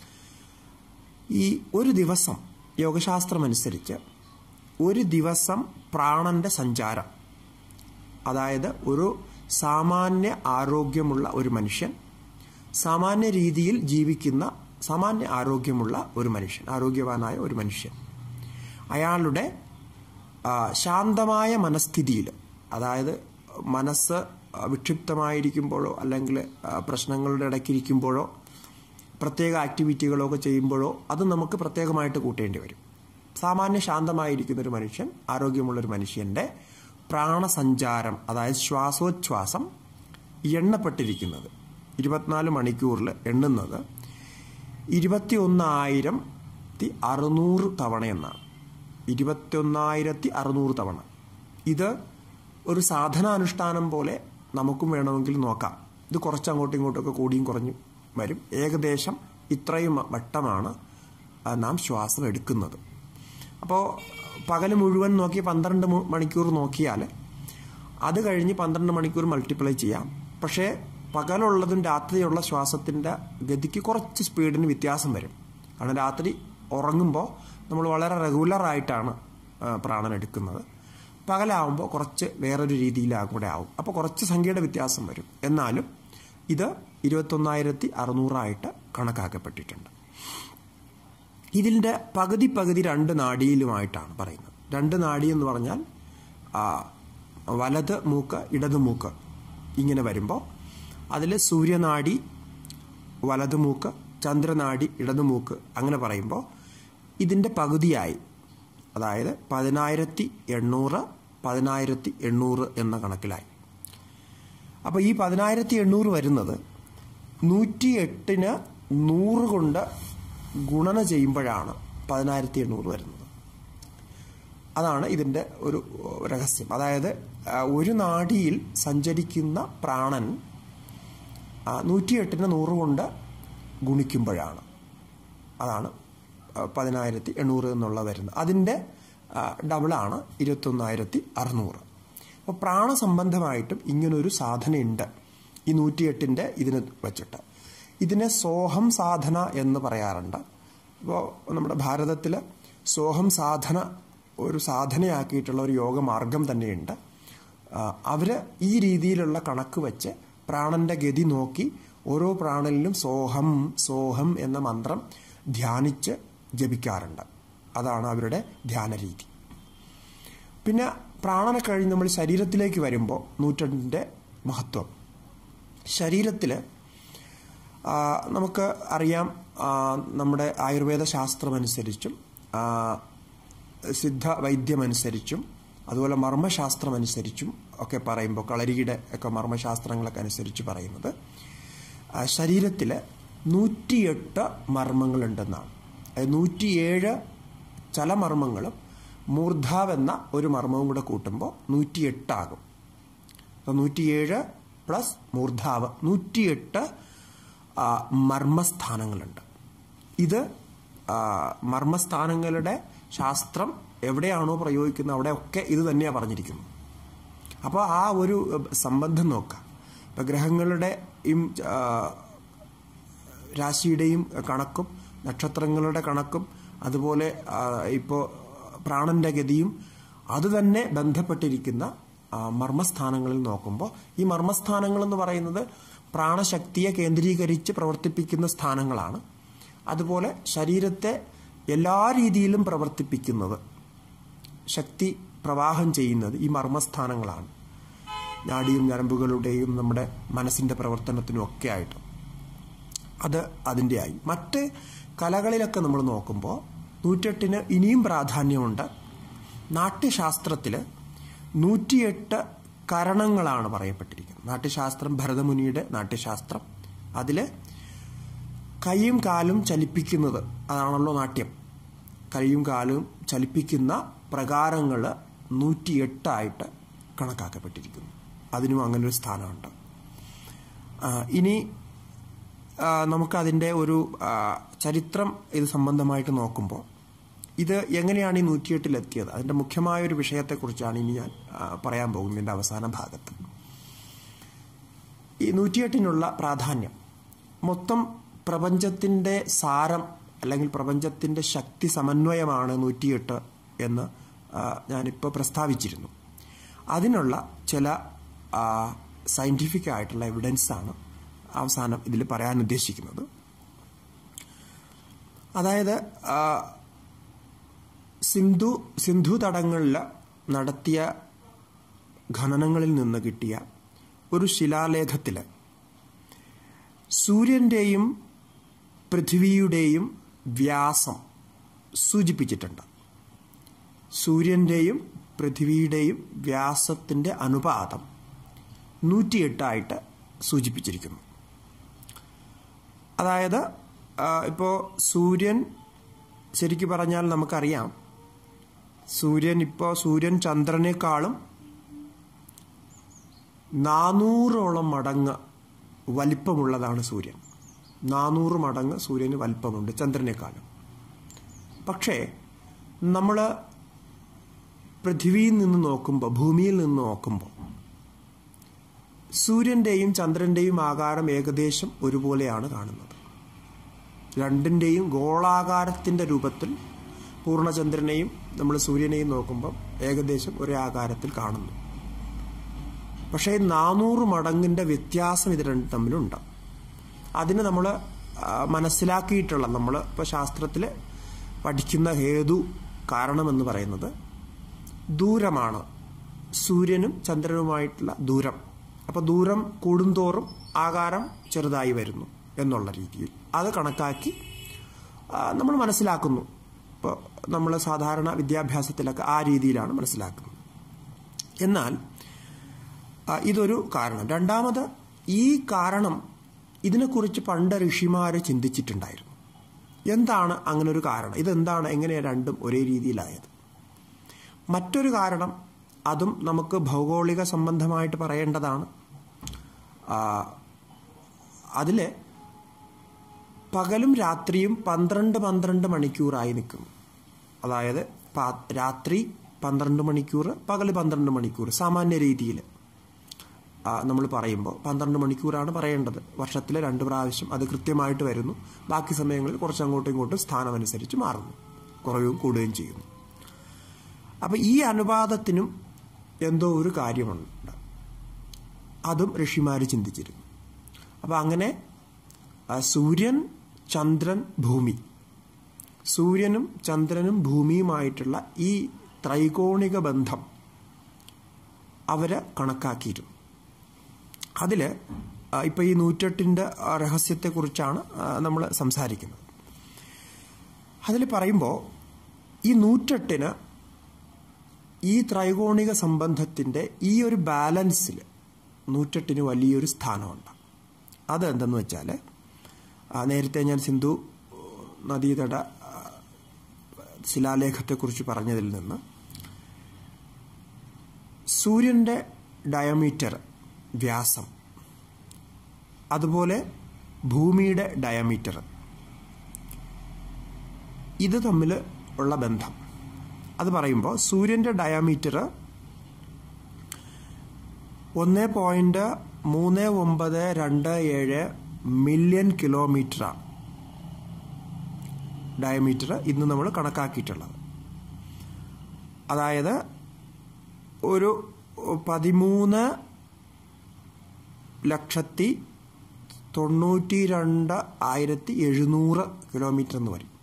ഈ ഒരു ദിവസം യോഗശാസ്ത്രമനുസരിച്ച് ഒരു ദിവസം പ്രാണന്റെ സഞ്ചാരം അതായത് ഒരു സാമാന്യ ആരോഗ്യമുള്ള ഒരു മനുഷ്യൻ സാമാന്യ രീതിയിൽ ജീവിക്കുന്ന സാമാന്യ ആരോഗ്യമുള്ള ഒരു മനുഷ്യൻ ആരോഗ്യവാനായ ഒരു മനുഷ്യൻ അയാളുടെ ശാന്തമായ മനസ്ഥിതിയിൽ അതായത് മനസ്സ് വിക്ഷിപ്തമായിരിക്കുമ്പോഴോ അല്ലെങ്കിൽ പ്രശ്നങ്ങളുടെ ഇടയ്ക്കിരിക്കുമ്പോഴോ പ്രത്യേക ആക്ടിവിറ്റികളോ ഒക്കെ ചെയ്യുമ്പോഴോ അത് നമുക്ക് പ്രത്യേകമായിട്ട് കൂട്ടേണ്ടി വരും സാമാന്യ ശാന്തമായിരിക്കുന്ന ഒരു മനുഷ്യൻ ആരോഗ്യമുള്ളൊരു മനുഷ്യൻ്റെ പ്രാണസഞ്ചാരം അതായത് ശ്വാസോച്ഛ്വാസം എണ്ണപ്പെട്ടിരിക്കുന്നത് ഇരുപത്തിനാല് മണിക്കൂറിൽ എണ്ണുന്നത് ഇരുപത്തി ഒന്നായിരത്തി അറുന്നൂറ് തവണ എന്നാണ് ഇരുപത്തി ഒന്നായിരത്തി അറുന്നൂറ് തവണ ഇത് ഒരു സാധനാനുഷ്ഠാനം പോലെ നമുക്കും വേണമെങ്കിൽ നോക്കാം ഇത് കുറച്ച് അങ്ങോട്ടും ഇങ്ങോട്ടൊക്കെ കൂടിയും കുറഞ്ഞും വരും ഏകദേശം ഇത്രയും വട്ടമാണ് നാം ശ്വാസം എടുക്കുന്നത് അപ്പോൾ പകൽ മുഴുവൻ നോക്കി പന്ത്രണ്ട് മണിക്കൂർ നോക്കിയാൽ അത് കഴിഞ്ഞ് പന്ത്രണ്ട് മണിക്കൂർ മൾട്ടിപ്ലൈ ചെയ്യാം പക്ഷേ പകലുള്ളതും രാത്രിയുള്ള ശ്വാസത്തിൻ്റെ ഗതിക്ക് കുറച്ച് സ്പീഡിന് വ്യത്യാസം വരും കാരണം രാത്രി ഉറങ്ങുമ്പോൾ നമ്മൾ വളരെ റെഗുലറായിട്ടാണ് പ്രാണൻ എടുക്കുന്നത് പകലാവുമ്പോൾ കുറച്ച് വേറൊരു രീതിയിലാകും കൂടെ ആവും അപ്പോൾ കുറച്ച് സംഖ്യയുടെ വ്യത്യാസം വരും എന്നാലും ഇത് ഇരുപത്തൊന്നായിരത്തി അറുന്നൂറായിട്ട് കണക്കാക്കപ്പെട്ടിട്ടുണ്ട് ഇതിൻ്റെ പകുതി പകുതി രണ്ട് നാഡിയിലുമായിട്ടാണ് പറയുന്നത് രണ്ട് നാഡി എന്ന് പറഞ്ഞാൽ ആ, വലത് മൂക്ക് ഇടത് മൂക്ക് ഇങ്ങനെ വരുമ്പോൾ അതിൽ സൂര്യനാഡി വലത് മൂക്ക് ചന്ദ്രനാഡി ഇടത് മൂക്ക് അങ്ങനെ പറയുമ്പോൾ ഇതിൻ്റെ പകുതിയായി അതായത് പതിനായിരത്തി എണ്ണൂറ് പതിനായിരത്തി എണ്ണൂറ് എന്ന കണക്കിലായി അപ്പോൾ ഈ പതിനായിരത്തി എണ്ണൂറ് വരുന്നത് നൂറ്റി എട്ടിന് നൂറ് കൊണ്ട് ഗുണന ചെയ്യുമ്പോഴാണ് പതിനായിരത്തി എണ്ണൂറ് വരുന്നത് അതാണ് ഇതിൻ്റെ ഒരു രഹസ്യം അതായത് ആ, ഒരു നാഡിയിൽ സഞ്ചരിക്കുന്ന പ്രാണൻ നൂറ്റിയെട്ടിന് നൂറ് കൊണ്ട് ഗുണിക്കുമ്പോഴാണ് അതാണ് പതിനായിരത്തി എണ്ണൂറ് എന്നുള്ള വരുന്നത് അതിൻ്റെ ഡബിളാണ് ഇരുപത്തൊന്നായിരത്തി അറുന്നൂറ് അപ്പോൾ പ്രാണസംബന്ധമായിട്ടും ഇങ്ങനൊരു സാധനയുണ്ട് ഈ നൂറ്റിയെട്ടിൻ്റെ ഇതിന് വച്ചിട്ട് ഇതിനെ സോഹം സാധന എന്ന് പറയാറുണ്ട് അപ്പോൾ നമ്മുടെ ഭാരതത്തിൽ സോഹം സാധന ഒരു സാധനയാക്കിയിട്ടുള്ള ഒരു യോഗമാർഗം തന്നെയുണ്ട് അവർ ഈ രീതിയിലുള്ള കണക്ക് വെച്ച് പ്രാണന്റെ ഗതി നോക്കി ഓരോ പ്രാണനിലും സോഹം സോഹം എന്ന മന്ത്രം ധ്യാനിച്ച് ജപിക്കാറുണ്ട് അതാണ് അവരുടെ ധ്യാന രീതി പിന്നെ പ്രാണനെ കഴിഞ്ഞ് നമ്മൾ ശരീരത്തിലേക്ക് വരുമ്പോൾ നൂറ്റെട്ടിൻ്റെ മഹത്വം ശരീരത്തിൽ നമുക്ക് അറിയാം ആ, നമ്മുടെ ആയുർവേദ ശാസ്ത്രമനുസരിച്ചും ആ, സിദ്ധ വൈദ്യമനുസരിച്ചും അതുപോലെ മർമ്മശാസ്ത്രമനുസരിച്ചും ഒക്കെ പറയുമ്പോൾ കളരിയുടെ ഒക്കെ മർമ്മശാസ്ത്രങ്ങളൊക്കെ അനുസരിച്ച് പറയുന്നത് ശരീരത്തിൽ നൂറ്റിയെട്ട് മർമ്മങ്ങളുണ്ടെന്നാണ് അതായത് നൂറ്റിയേഴ് ചലമർമ്മങ്ങളും മൂർധാവെന്ന ഒരു മർമ്മവും കൂടെ കൂട്ടുമ്പോൾ നൂറ്റിയെട്ടാകും അപ്പോൾ നൂറ്റിയേഴ് പ്ലസ് മൂർധാവ് നൂറ്റിയെട്ട് ആ, മർമ്മസ്ഥാനങ്ങളുണ്ട് ഇത് ആ, മർമ്മസ്ഥാനങ്ങളുടെ ശാസ്ത്രം എവിടെയാണോ പ്രയോഗിക്കുന്നത് അവിടെയൊക്കെ ഇത് തന്നെയാണ് പറഞ്ഞിരിക്കുന്നത് അപ്പോൾ ആ ഒരു സംബന്ധം നോക്കാം ഇപ്പം ഗ്രഹങ്ങളുടെയും ആ, രാശിയുടെയും കണക്കും നക്ഷത്രങ്ങളുടെ കണക്കും അതുപോലെ ഇപ്പോൾ പ്രാണന്റെ ഗതിയും അത് തന്നെ ബന്ധപ്പെട്ടിരിക്കുന്ന ആ, മർമ്മസ്ഥാനങ്ങളിൽ നോക്കുമ്പോൾ ഈ മർമ്മസ്ഥാനങ്ങൾ എന്ന് പറയുന്നത് പ്രാണശക്തിയെ കേന്ദ്രീകരിച്ച് പ്രവർത്തിപ്പിക്കുന്ന സ്ഥാനങ്ങളാണ് അതുപോലെ ശരീരത്തെ എല്ലാ രീതിയിലും പ്രവർത്തിപ്പിക്കുന്നത് ശക്തി പ്രവാഹം ചെയ്യുന്നത് ഈ മർമ്മസ്ഥാനങ്ങളാണ് നാഡിയും ഞരമ്പുകളുടെയും നമ്മുടെ മനസ്സിന്റെ പ്രവർത്തനത്തിനും ഒക്കെ ആയിട്ട് അത് അതിൻ്റെ ആയി മറ്റ് കലകളിലൊക്കെ നമ്മൾ നോക്കുമ്പോൾ നൂറ്റെട്ടിന് ഇനിയും പ്രാധാന്യമുണ്ട് നാട്യശാസ്ത്രത്തിൽ നൂറ്റിയെട്ട് കരണങ്ങളാണ് പറയപ്പെട്ടിരിക്കുന്നത് നാട്യശാസ്ത്രം ഭരതമുനിയുടെ നാട്യശാസ്ത്രം അതിൽ കൈയും കാലും ചലിപ്പിക്കുന്നത് അതാണല്ലോ നാട്യം കൈയും കാലും ചലിപ്പിക്കുന്ന പ്രകാരങ്ങൾ നൂറ്റിയെട്ടായിട്ട് കണക്കാക്കപ്പെട്ടിരിക്കുന്നു അതിനും അങ്ങനെ ഒരു സ്ഥാനമുണ്ട് ആ, ഇനി ആ, നമുക്കതിൻ്റെ ഒരു ആ, ചരിത്രം ഇത് സംബന്ധമായിട്ട് നോക്കുമ്പോൾ ഇത് എങ്ങനെയാണ് ഈ നൂറ്റിയെട്ടിലെത്തിയത് അതിൻ്റെ മുഖ്യമായ ഒരു വിഷയത്തെക്കുറിച്ചാണ് ഇനി ഞാൻ ആ, പറയാൻ പോകുന്നതിൻ്റെ അവസാന ഭാഗത്ത് ഈ നൂറ്റിയെട്ടിനുള്ള പ്രാധാന്യം മൊത്തം പ്രപഞ്ചത്തിൻ്റെ സാരം അല്ലെങ്കിൽ പ്രപഞ്ചത്തിൻ്റെ ശക്തി സമന്വയമാണ് നൂറ്റിയെട്ട് എന്ന് ആ, ഞാനിപ്പോൾ പ്രസ്താവിച്ചിരുന്നു അതിനുള്ള ചില സയൻറ്റിഫിക് ആയിട്ടുള്ള എവിഡൻസാണ് അവസാനം ഇതിൽ പറയാൻ ഉദ്ദേശിക്കുന്നത് അതായത് ആ, സിന്ധു സിന്ധു തടങ്ങളിൽ നടത്തിയ ഖനനങ്ങളിൽ നിന്ന് കിട്ടിയ ഒരു ശിലാലേഖത്തിൽ സൂര്യൻ്റെയും പൃഥ്വിയുടെയും വ്യാസം സൂചിപ്പിച്ചിട്ടുണ്ട് സൂര്യൻ്റെയും പൃഥ്വിയുടെയും വ്യാസത്തിൻ്റെ അനുപാതം നൂറ്റിയെട്ടായിട്ട് സൂചിപ്പിച്ചിരിക്കുന്നു അതായത് ഇപ്പോൾ സൂര്യൻ ശരിക്കു പറഞ്ഞാൽ നമുക്കറിയാം സൂര്യൻ ഇപ്പോൾ സൂര്യൻ ചന്ദ്രനേക്കാളും നാനൂറോളം മടങ്ങ് വലിപ്പമുള്ളതാണ് സൂര്യൻ നാനൂറ് മടങ്ങ് സൂര്യന് വലിപ്പമുണ്ട് ചന്ദ്രനേക്കാളും പക്ഷേ നമ്മൾ പൃഥ്വിയിൽ നിന്ന് നോക്കുമ്പോൾ ഭൂമിയിൽ നിന്ന് നോക്കുമ്പോൾ സൂര്യൻ്റെയും ചന്ദ്രൻ്റെയും ആകാരം ഏകദേശം ഒരുപോലെയാണ് കാണുന്നത് രണ്ടിൻ്റെയും ഗോളാകാരത്തിൻ്റെ രൂപത്തിൽ പൂർണ്ണചന്ദ്രനെയും നമ്മൾ സൂര്യനെയും നോക്കുമ്പോൾ ഏകദേശം ഒരേ ആകാരത്തിൽ കാണുന്നു പക്ഷേ നാനൂറ് മടങ്ങിൻ്റെ വ്യത്യാസം ഇത് രണ്ടും തമ്മിലുണ്ട് അതിന് നമ്മൾ മനസ്സിലാക്കിയിട്ടുള്ള നമ്മൾ ഇപ്പോൾ ശാസ്ത്രത്തിൽ പഠിക്കുന്ന ഹേതു കാരണമെന്ന് പറയുന്നത് ദൂരമാണ് സൂര്യനും ചന്ദ്രനുമായിട്ടുള്ള ദൂരം അപ്പോൾ ദൂരം കൂടുന്തോറും ആകാരം ചെറുതായി വരുന്നു എന്നുള്ള രീതിയിൽ അത് കണക്കാക്കി നമ്മൾ മനസ്സിലാക്കുന്നു ഇപ്പോൾ നമ്മൾ സാധാരണ വിദ്യാഭ്യാസത്തിലൊക്കെ ആ രീതിയിലാണ് മനസ്സിലാക്കുന്നത് എന്നാൽ ഇതൊരു കാരണം രണ്ടാമത് ഈ കാരണം ഇതിനെക്കുറിച്ച് പണ്ട് ഋഷിമാർ ചിന്തിച്ചിട്ടുണ്ടായിരുന്നു എന്താണ് അങ്ങനെ ഒരു കാരണം ഇതെന്താണ് എങ്ങനെയാണ് രണ്ടും ഒരേ രീതിയിലായത് മറ്റൊരു കാരണം അതും നമുക്ക് ഭൗഗോളിക സംബന്ധമായിട്ട് പറയേണ്ടതാണ് അതിൽ പകലും രാത്രിയും പന്ത്രണ്ട് പന്ത്രണ്ട് മണിക്കൂറായി നിൽക്കും അതായത് രാത്രി പന്ത്രണ്ട് മണിക്കൂർ പകൽ പന്ത്രണ്ട് മണിക്കൂർ സാമാന്യ രീതിയിൽ നമ്മൾ പറയുമ്പോൾ പന്ത്രണ്ട് മണിക്കൂറാണ് പറയേണ്ടത് വർഷത്തിൽ രണ്ട് പ്രാവശ്യം അത് കൃത്യമായിട്ട് വരുന്നു ബാക്കി സമയങ്ങളിൽ കുറച്ച് അങ്ങോട്ടും ഇങ്ങോട്ടും സ്ഥാനമനുസരിച്ച് മാറുന്നു കുറയും കൂടുകയും ചെയ്യുന്നു അപ്പം ഈ അനുപാതത്തിനും എന്തോ ഒരു കാര്യമുണ്ട് അതും ഋഷിമാർ ചിന്തിച്ചിരുന്നു അപ്പം അങ്ങനെ സൂര്യൻ ചന്ദ്രൻ ഭൂമി സൂര്യനും ചന്ദ്രനും ഭൂമിയുമായിട്ടുള്ള ഈ ത്രൈകോണിക ബന്ധം അവര് കണക്കാക്കിയിരുന്നു അതിൽ ഇപ്പോൾ ഈ നൂറ്റെട്ടിൻ്റെ രഹസ്യത്തെക്കുറിച്ചാണ് നമ്മൾ സംസാരിക്കുന്നത് അതിൽ പറയുമ്പോൾ ഈ നൂറ്റെട്ടിന് ഈ ത്രൈകോണിക സംബന്ധത്തിൻ്റെ ഈ ഒരു ബാലൻസിൽ നൂറ്റെട്ടിന് വലിയൊരു സ്ഥാനമുണ്ട് അത് എന്തെന്ന് വെച്ചാൽ നേരത്തെ ഞാൻ സിന്ധു നദീതട ശിലാലേഖത്തെക്കുറിച്ച് പറഞ്ഞതിൽ നിന്ന് സൂര്യൻ്റെ ഡയമീറ്റർ വ്യാസം അതുപോലെ ഭൂമിയുടെ ഡയമീറ്റർ ഇത് തമ്മിൽ ഉള്ള ബന്ധം അത് പറയുമ്പോൾ സൂര്യൻ്റെ ഡയമീറ്റർ ഒന്ന് പോയിന്റ് മൂന്ന് ഒമ്പത് രണ്ട് ഏഴ് മില്യൺ കിലോമീറ്ററാണ് ഡയമീറ്റർ ഇന്ന് നമ്മൾ കണക്കാക്കിയിട്ടുള്ളത് അതായത് ഒരു പതിമൂന്ന് ലക്ഷത്തി തൊണ്ണൂറ്റി രണ്ട് ആയിരത്തി എഴുന്നൂറ് കിലോമീറ്റർ എന്ന് പറയും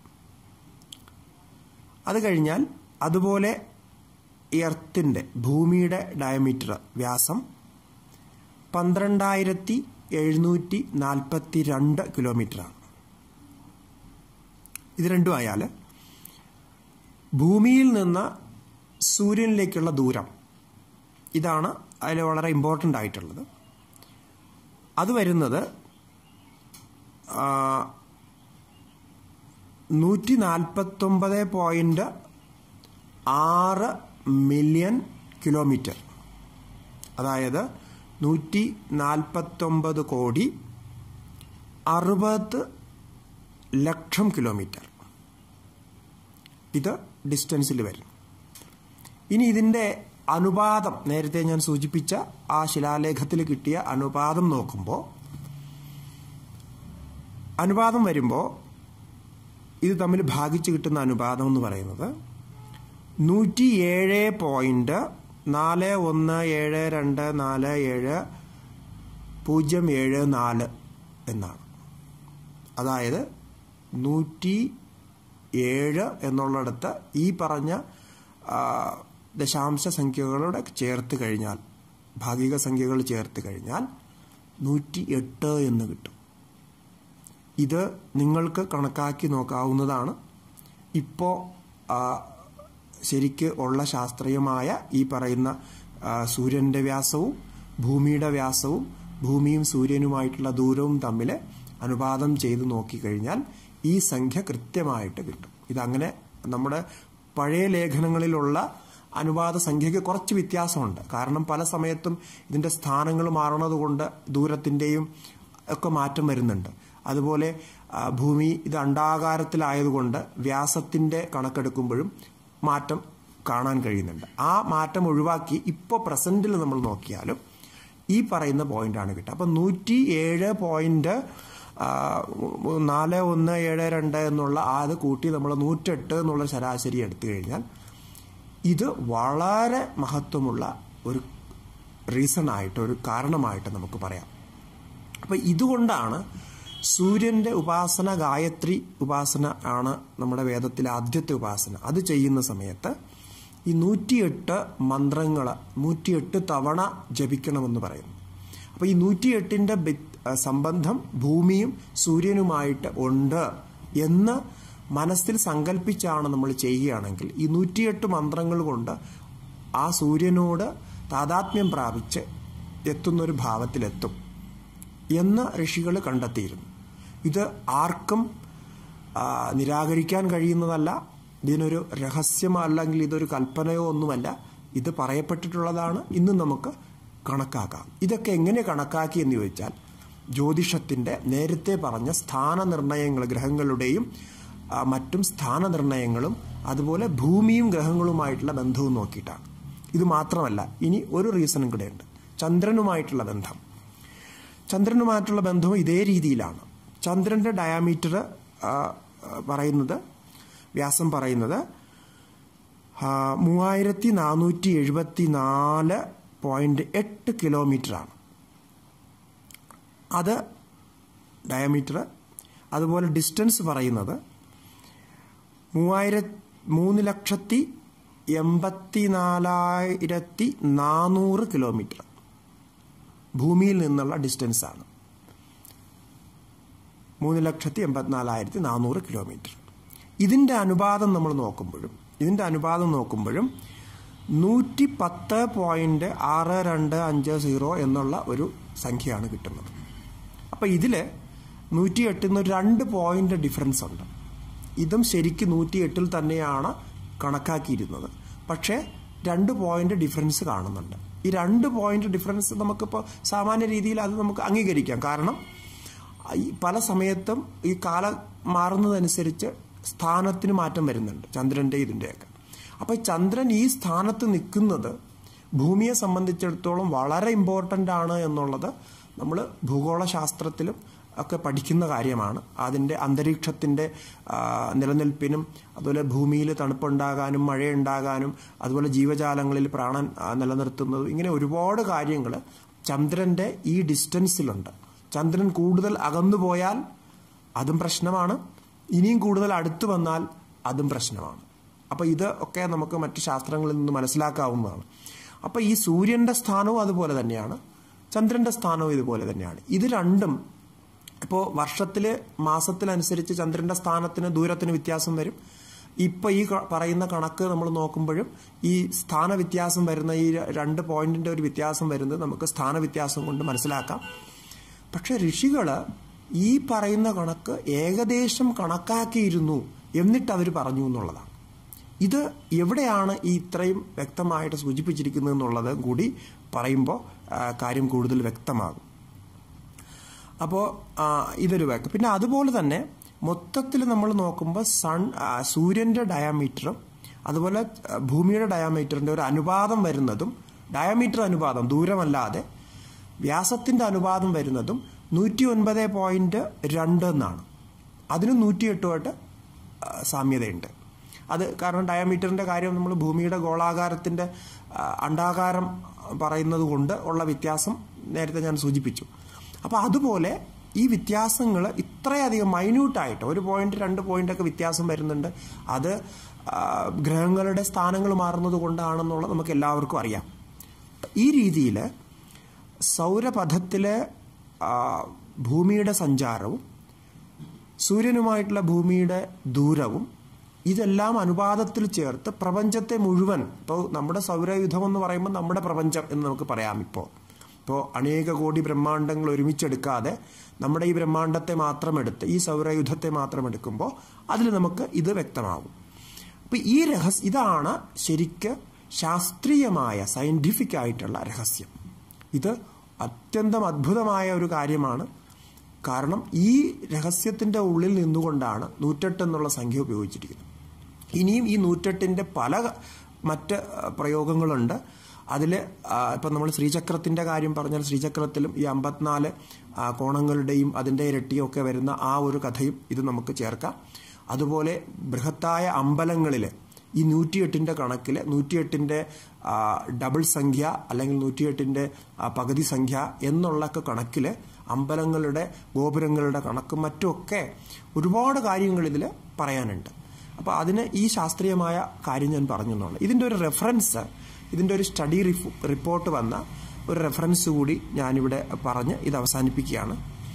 അത് കഴിഞ്ഞാൽ അതുപോലെ എർത്തിൻ്റെ ഭൂമിയുടെ ഡയമീറ്റർ വ്യാസം പന്ത്രണ്ടായിരത്തി എഴുന്നൂറ്റി നാൽപ്പത്തി രണ്ട് കിലോമീറ്ററാണ് ഇത് രണ്ടും ആയാൽ ഭൂമിയിൽ നിന്ന് സൂര്യനിലേക്കുള്ള ദൂരം ഇതാണ് അതിൽ വളരെ ഇമ്പോർട്ടൻ്റ് ആയിട്ടുള്ളത് അത് വരുന്നത് നൂറ്റി നാൽപ്പത്തൊമ്പത് പോയിന്റ് ആറ് മില്യൺ കിലോമീറ്റർ അതായത് നൂറ്റി നാൽപ്പത്തൊമ്പത് കോടി അറുപത് ലക്ഷം കിലോമീറ്റർ ഇത് ഡിസ്റ്റൻസിൽ വരും ഇനി ഇതിൻ്റെ അനുപാതം നേരത്തെ ഞാൻ സൂചിപ്പിച്ച ആ ശിലാലേഖത്തിൽ കിട്ടിയ അനുപാതം നോക്കുമ്പോൾ അനുപാതം വരുമ്പോൾ ഇത് തമ്മിൽ ഭാഗിച്ച് കിട്ടുന്ന അനുപാതം എന്ന് പറയുന്നത് നൂറ്റി ഏഴ് പോയിന്റ് നാല് ഒന്ന് ഏഴ് രണ്ട് നാല് ഏഴ് പൂജ്യം ഏഴ് നാല് എന്നാണ് അതായത് നൂറ്റി ഏഴ് എന്നുള്ളിടത്ത് ഈ പറഞ്ഞ ദശാംശ സംഖ്യകളോടെ ചേർത്ത് കഴിഞ്ഞാൽ ഭാഗിക സംഖ്യകൾ ചേർത്ത് കഴിഞ്ഞാൽ നൂറ്റി എട്ട് എന്ന് കിട്ടും ഇത് നിങ്ങൾക്ക് കണക്കാക്കി നോക്കാവുന്നതാണ് ഇപ്പോൾ ശരിക്ക് ഉള്ള ശാസ്ത്രീയമായ ഈ പറയുന്ന സൂര്യൻ്റെ വ്യാസവും ഭൂമിയുടെ വ്യാസവും ഭൂമിയും സൂര്യനുമായിട്ടുള്ള ദൂരവും തമ്മിൽ അനുപാതം ചെയ്ത് നോക്കിക്കഴിഞ്ഞാൽ ഈ സംഖ്യ കൃത്യമായിട്ട് കിട്ടും ഇതങ്ങനെ നമ്മുടെ പഴയ ലേഖനങ്ങളിലുള്ള അനുപാത സംഖ്യയ്ക്ക് കുറച്ച് വ്യത്യാസമുണ്ട് കാരണം പല സമയത്തും ഇതിൻ്റെ സ്ഥാനങ്ങൾ മാറുന്നത് കൊണ്ട് ദൂരത്തിൻ്റെയും ഒക്കെ മാറ്റം വരുന്നുണ്ട് അതുപോലെ ഭൂമി ഇത് അണ്ടാകാരത്തിലായതുകൊണ്ട് വ്യാസത്തിൻ്റെ കണക്കെടുക്കുമ്പോഴും മാറ്റം കാണാൻ കഴിയുന്നുണ്ട് ആ മാറ്റം ഒഴിവാക്കി ഇപ്പോൾ പ്രസൻറ്റിൽ നമ്മൾ നോക്കിയാലും ഈ പറയുന്ന പോയിന്റാണ് കിട്ടുക അപ്പം നൂറ്റി ഏഴ് പോയിന്റ് നാല് ഒന്ന് ഏഴ് രണ്ട് എന്നുള്ള അത് കൂട്ടി നമ്മൾ നൂറ്റെട്ട് എന്നുള്ള ശരാശരി എടുത്തു കഴിഞ്ഞാൽ ഇത് വളരെ മഹത്വമുള്ള ഒരു റീസൺ ആയിട്ട് ഒരു കാരണമായിട്ട് നമുക്ക് പറയാം അപ്പം ഇതുകൊണ്ടാണ് സൂര്യൻ്റെ ഉപാസന ഗായത്രി ഉപാസന ആണ് നമ്മുടെ വേദത്തിലെ ആദ്യത്തെ ഉപാസന അത് ചെയ്യുന്ന സമയത്ത് ഈ നൂറ്റിയെട്ട് മന്ത്രങ്ങൾ നൂറ്റിയെട്ട് തവണ ജപിക്കണമെന്ന് പറയുന്നു അപ്പോൾ ഈ നൂറ്റിയെട്ടിൻ്റെ സംബന്ധം ഭൂമിയും സൂര്യനുമായിട്ട് ഉണ്ട് എന്ന് മനസ്സിൽ സങ്കല്പിച്ചാണ് നമ്മൾ ചെയ്യുകയാണെങ്കിൽ ഈ നൂറ്റിയെട്ട് മന്ത്രങ്ങൾ കൊണ്ട് ആ സൂര്യനോട് താതാത്മ്യം പ്രാപിച്ച് എത്തുന്നൊരു ഭാവത്തിലെത്തും എന്ന് ഋഷികൾ കണ്ടെത്തിയിരുന്നു ഇത് ആർക്കും നിരാകരിക്കാൻ കഴിയുന്നതല്ല ഇതിനൊരു രഹസ്യമോ അല്ലെങ്കിൽ ഇതൊരു കൽപ്പനയോ ഒന്നുമല്ല ഇത് പറയപ്പെട്ടിട്ടുള്ളതാണ് ഇന്ന് നമുക്ക് കണക്കാക്കാം ഇതൊക്കെ എങ്ങനെ കണക്കാക്കി എന്ന് ചോദിച്ചാൽ ജ്യോതിഷത്തിൻ്റെ നേരത്തെ പറഞ്ഞ സ്ഥാനനിർണയങ്ങൾ ഗ്രഹങ്ങളുടെയും മറ്റും സ്ഥാനനിർണയങ്ങളും അതുപോലെ ഭൂമിയും ഗ്രഹങ്ങളുമായിട്ടുള്ള ബന്ധവും നോക്കിയിട്ടാണ് ഇത് മാത്രമല്ല ഇനി ഒരു റീസണും കൂടെയുണ്ട് ചന്ദ്രനുമായിട്ടുള്ള ബന്ധം ചന്ദ്രനുമായിട്ടുള്ള ബന്ധവും ഇതേ രീതിയിലാണ് ചന്ദ്രൻ്റെ ഡയാമീറ്റർ പറയുന്നത് വ്യാസം പറയുന്നത് മൂവായിരത്തി നാനൂറ്റി എഴുപത്തി നാല് പോയിന്റ് എട്ട് കിലോമീറ്ററാണ് അത് ഡയമീറ്റർ അതുപോലെ ഡിസ്റ്റൻസ് പറയുന്നത് മൂവായിര മൂന്ന് ലക്ഷത്തി എൺപത്തി നാലായിരത്തി നാനൂറ് കിലോമീറ്റർ ഭൂമിയിൽ നിന്നുള്ള ഡിസ്റ്റൻസ് ആണ് മൂന്ന് ലക്ഷത്തി എൺപത്തിനാലായിരത്തി നാനൂറ് കിലോമീറ്റർ ഇതിൻ്റെ അനുപാതം നമ്മൾ നോക്കുമ്പോഴും ഇതിൻ്റെ അനുപാതം നോക്കുമ്പോഴും നൂറ്റി പത്ത് പോയിന്റ് ആറ് രണ്ട് അഞ്ച് സീറോ എന്നുള്ള ഒരു സംഖ്യയാണ് കിട്ടുന്നത് അപ്പോൾ ഇതിൽ നൂറ്റി എട്ടിന്ന് രണ്ട് പോയിന്റ് ഡിഫറൻസ് ഉണ്ട് ഇതും ശരിക്കും നൂറ്റി എട്ടിൽ തന്നെയാണ് കണക്കാക്കിയിരുന്നത് പക്ഷേ രണ്ട് പോയിന്റ് ഡിഫറൻസ് കാണുന്നുണ്ട് ഈ രണ്ട് പോയിന്റ് ഡിഫറൻസ് നമുക്കിപ്പോൾ സാമാന്യ രീതിയിൽ അത് നമുക്ക് അംഗീകരിക്കാം കാരണം ഈ പല സമയത്തും ഈ കാലം മാറുന്നതനുസരിച്ച് സ്ഥാനത്തിന് മാറ്റം വരുന്നുണ്ട് ചന്ദ്രൻ്റെ ഇതിൻ്റെയൊക്കെ അപ്പോൾ ചന്ദ്രൻ ഈ സ്ഥാനത്ത് നിൽക്കുന്നത് ഭൂമിയെ സംബന്ധിച്ചിടത്തോളം വളരെ ഇമ്പോർട്ടൻ്റ് ആണ് എന്നുള്ളത് നമ്മൾ ഭൂഗോളശാസ്ത്രത്തിലും ഒക്കെ പഠിക്കുന്ന കാര്യമാണ് അതിൻ്റെ അന്തരീക്ഷത്തിൻ്റെ നിലനിൽപ്പിനും അതുപോലെ ഭൂമിയിൽ തണുപ്പുണ്ടാകാനും മഴയുണ്ടാകാനും അതുപോലെ ജീവജാലങ്ങളിൽ പ്രാണൻ നിലനിർത്തുന്നതും ഇങ്ങനെ ഒരുപാട് കാര്യങ്ങൾ ചന്ദ്രൻ്റെ ഈ ഡിസ്റ്റൻസിലുണ്ട് ചന്ദ്രൻ കൂടുതൽ അകന്നു പോയാൽ അതും പ്രശ്നമാണ് ഇനിയും കൂടുതൽ അടുത്തു വന്നാൽ അതും പ്രശ്നമാണ് അപ്പോൾ ഇത് ഒക്കെ നമുക്ക് മറ്റ് ശാസ്ത്രങ്ങളിൽ നിന്ന് മനസ്സിലാക്കാവുന്നതാണ് അപ്പോൾ ഈ സൂര്യൻ്റെ സ്ഥാനവും അതുപോലെ തന്നെയാണ് ചന്ദ്രൻ്റെ സ്ഥാനവും ഇതുപോലെ തന്നെയാണ് ഇത് രണ്ടും ഇപ്പോൾ വർഷത്തിൽ മാസത്തിനനുസരിച്ച് ചന്ദ്രൻ്റെ സ്ഥാനത്തിന് ദൂരത്തിന് വ്യത്യാസം വരും ഇപ്പോൾ ഈ പറയുന്ന കണക്ക് നമ്മൾ നോക്കുമ്പോഴും ഈ സ്ഥാന വ്യത്യാസം വരുന്ന ഈ രണ്ട് പോയിന്റിൻ്റെ ഒരു വ്യത്യാസം വരുന്നത് നമുക്ക് സ്ഥാന വ്യത്യാസം കൊണ്ട് മനസ്സിലാക്കാം പക്ഷെ ഋഷികൾ ഈ പറയുന്ന കണക്ക് ഏകദേശം കണക്കാക്കിയിരുന്നു എന്നിട്ട് അവർ പറഞ്ഞു എന്നുള്ളതാണ് ഇത് എവിടെയാണ് ഈ ഇത്രയും വ്യക്തമായിട്ട് സൂചിപ്പിച്ചിരിക്കുന്നത് എന്നുള്ളത് കൂടി പറയുമ്പോൾ കാര്യം കൂടുതൽ വ്യക്തമാകും അപ്പോൾ ഇതൊരു വാക്ക് പിന്നെ അതുപോലെ തന്നെ മൊത്തത്തിൽ നമ്മൾ നോക്കുമ്പോൾ സൺ സൂര്യൻ്റെ ഡയാമീറ്ററും അതുപോലെ ഭൂമിയുടെ ഡയാമീറ്ററിൻ്റെ ഒരു അനുപാതം വരുന്നതും ഡയാമീറ്റർ അനുപാതം ദൂരമല്ലാതെ വ്യാസത്തിൻ്റെ അനുപാതം വരുന്നതും നൂറ്റി ഒൻപത് പോയിൻറ്റ് രണ്ട് എന്നാണ് അതിന് നൂറ്റിയെട്ടുമായിട്ട് സാമ്യതയുണ്ട് അത് കാരണം ഡയമീറ്ററിൻ്റെ കാര്യം നമ്മൾ ഭൂമിയുടെ ഗോളാകാരത്തിൻ്റെ അണ്ടാകാരം പറയുന്നത് കൊണ്ട് ഉള്ള വ്യത്യാസം നേരത്തെ ഞാൻ സൂചിപ്പിച്ചു അപ്പോൾ അതുപോലെ ഈ വ്യത്യാസങ്ങൾ ഇത്രയധികം മൈന്യൂട്ടായിട്ട് ഒരു പോയിന്റ് രണ്ട് പോയിന്റ് ഒക്കെ വ്യത്യാസം വരുന്നുണ്ട് അത് ഗ്രഹങ്ങളുടെ സ്ഥാനങ്ങൾ മാറുന്നത് കൊണ്ടാണെന്നുള്ളത് നമുക്ക് എല്ലാവർക്കും അറിയാം ഈ രീതിയിൽ സൗരപഥത്തിലെ ഭൂമിയുടെ സഞ്ചാരവും സൂര്യനുമായിട്ടുള്ള ഭൂമിയുടെ ദൂരവും ഇതെല്ലാം അനുപാതത്തിൽ ചേർത്ത് പ്രപഞ്ചത്തെ മുഴുവൻ ഇപ്പോൾ നമ്മുടെ സൗരയുധം എന്ന് പറയുമ്പോൾ നമ്മുടെ പ്രപഞ്ചം എന്ന് നമുക്ക് പറയാം ഇപ്പോൾ ഇപ്പോൾ അനേക കോടി ബ്രഹ്മാണ്ടങ്ങൾ ഒരുമിച്ചെടുക്കാതെ നമ്മുടെ ഈ ബ്രഹ്മാണ്ടത്തെ മാത്രം എടുത്ത് ഈ സൗരയുധത്തെ മാത്രം എടുക്കുമ്പോൾ അതിൽ നമുക്ക് ഇത് വ്യക്തമാകും അപ്പോൾ ഈ രഹസ്യ ഇതാണ് ശരിക്ക് ശാസ്ത്രീയമായ സയൻറ്റിഫിക് ആയിട്ടുള്ള രഹസ്യം ഇത് അത്യന്തം അദ്ഭുതമായ ഒരു കാര്യമാണ് കാരണം ഈ രഹസ്യത്തിൻ്റെ ഉള്ളിൽ നിന്നുകൊണ്ടാണ് നൂറ്റെട്ട് എന്നുള്ള സംഖ്യ ഉപയോഗിച്ചിരിക്കുന്നത് ഇനിയും ഈ നൂറ്റെട്ടിൻ്റെ പല മറ്റ് പ്രയോഗങ്ങളുണ്ട് അതിൽ ഇപ്പം നമ്മൾ ശ്രീചക്രത്തിൻ്റെ കാര്യം പറഞ്ഞാൽ ശ്രീചക്രത്തിലും ഈ അമ്പത്തിനാല് കോണങ്ങളുടെയും അതിൻ്റെ ഇരട്ടിയും ഒക്കെ വരുന്ന ആ ഒരു കഥയും ഇത് നമുക്ക് ചേർക്കാം അതുപോലെ ബൃഹത്തായ അമ്പലങ്ങളിൽ ഈ നൂറ്റിയെട്ടിൻ്റെ കണക്കിൽ നൂറ്റിയെട്ടിൻ്റെ ഡബിൾ സംഖ്യ അല്ലെങ്കിൽ നൂറ്റിയെട്ടിൻ്റെ പകുതി സംഖ്യ എന്നുള്ളൊക്കെ കണക്കിൽ അമ്പലങ്ങളുടെ ഗോപുരങ്ങളുടെ കണക്കും മറ്റുമൊക്കെ ഒരുപാട് കാര്യങ്ങൾ ഇതിൽ പറയാനുണ്ട് അപ്പോൾ അതിന് ഈ ശാസ്ത്രീയമായ കാര്യം ഞാൻ പറഞ്ഞു എന്നുള്ളത് ഇതിൻ്റെ ഒരു റെഫറൻസ് ഇതിൻ്റെ ഒരു സ്റ്റഡി റിപ്പോർട്ട് വന്ന ഒരു റെഫറൻസ് കൂടി ഞാനിവിടെ പറഞ്ഞ് ഇത് അവസാനിപ്പിക്കുകയാണ്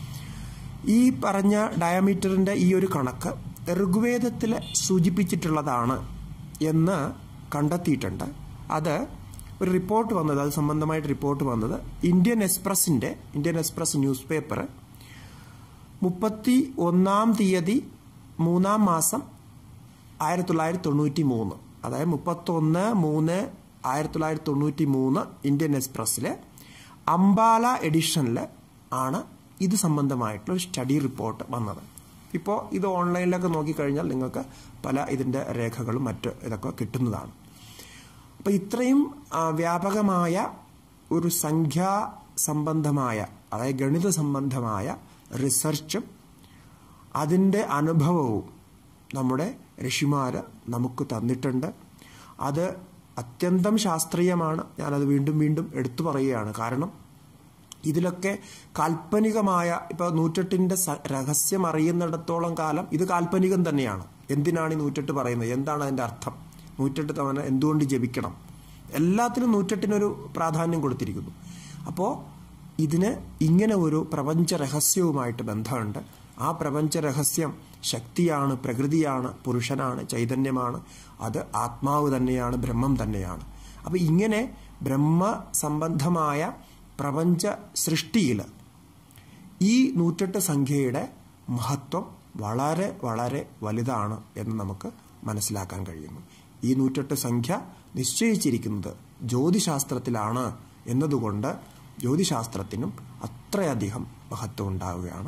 ഈ പറഞ്ഞ ഡയമീറ്ററിൻ്റെ ഈ ഒരു കണക്ക് ഋഗ്വേദത്തിൽ സൂചിപ്പിച്ചിട്ടുള്ളതാണ് എന്ന് കണ്ടെത്തിയിട്ടുണ്ട് അത് ഒരു റിപ്പോർട്ട് വന്നത് അത് സംബന്ധമായിട്ട് റിപ്പോർട്ട് വന്നത് ഇന്ത്യൻ എക്സ്പ്രസിൻ്റെ ഇന്ത്യൻ എക്സ്പ്രസ് ന്യൂസ് പേപ്പർ മുപ്പത്തി ഒന്നാം തീയതി മൂന്നാം മാസം ആയിരത്തി തൊള്ളായിരത്തി തൊണ്ണൂറ്റി മൂന്ന് അതായത് മുപ്പത്തൊന്ന് മൂന്ന് ആയിരത്തി തൊള്ളായിരത്തി തൊണ്ണൂറ്റി മൂന്ന് ഇന്ത്യൻ എക്സ്പ്രസ്സിലെ അംബാല എഡിഷനിൽ ആണ് ഇത് സംബന്ധമായിട്ടുള്ള ഒരു സ്റ്റഡി റിപ്പോർട്ട് വന്നത് ഇപ്പോൾ ഇത് ഓൺലൈനിലൊക്കെ നോക്കിക്കഴിഞ്ഞാൽ നിങ്ങൾക്ക് പല ഇതിൻ്റെ രേഖകളും മറ്റ് ഇതൊക്കെ കിട്ടുന്നതാണ് അപ്പോൾ ഇത്രയും വ്യാപകമായ ഒരു സംഖ്യാ സംബന്ധമായ അതായത് ഗണിത സംബന്ധമായ റിസർച്ചും അതിൻ്റെ അനുഭവവും നമ്മുടെ ഋഷിമാർ നമുക്ക് തന്നിട്ടുണ്ട് അത് അത്യന്തം ശാസ്ത്രീയമാണ് ഞാനത് വീണ്ടും വീണ്ടും എടുത്തു പറയുകയാണ് കാരണം ഇതിലൊക്കെ കാൽപ്പനികമായ ഇപ്പോൾ നൂറ്റെട്ടിൻ്റെ രഹസ്യം അറിയുന്നിടത്തോളം കാലം ഇത് കാൽപ്പനികം തന്നെയാണ് എന്തിനാണ് ഈ നൂറ്റെട്ട് പറയുന്നത് എന്താണ് അതിൻ്റെ അർത്ഥം നൂറ്റെട്ട് തവണ എന്തുകൊണ്ട് ജപിക്കണം എല്ലാത്തിനും നൂറ്റെട്ടിനൊരു പ്രാധാന്യം കൊടുത്തിരിക്കുന്നു അപ്പോൾ ഇതിന് ഇങ്ങനെ ഒരു പ്രപഞ്ച രഹസ്യവുമായിട്ട് ബന്ധമുണ്ട് ആ പ്രപഞ്ച രഹസ്യം ശക്തിയാണ് പ്രകൃതിയാണ് പുരുഷനാണ് ചൈതന്യമാണ് അത് ആത്മാവ് തന്നെയാണ് ബ്രഹ്മം തന്നെയാണ് അപ്പോൾ ഇങ്ങനെ ബ്രഹ്മ സംബന്ധമായ പ്രപഞ്ച സൃഷ്ടിയിൽ ഈ നൂറ്റെട്ട് സംഖ്യയുടെ മഹത്വം വളരെ വളരെ വലുതാണ് എന്ന് നമുക്ക് മനസ്സിലാക്കാൻ കഴിയുന്നു ഈ നൂറ്റെട്ട് സംഖ്യ നിശ്ചയിച്ചിരിക്കുന്നത് ജ്യോതിശാസ്ത്രത്തിലാണ് എന്നതുകൊണ്ട് ജ്യോതിശാസ്ത്രത്തിനും അത്രയധികം മഹത്വം ഉണ്ടാവുകയാണ്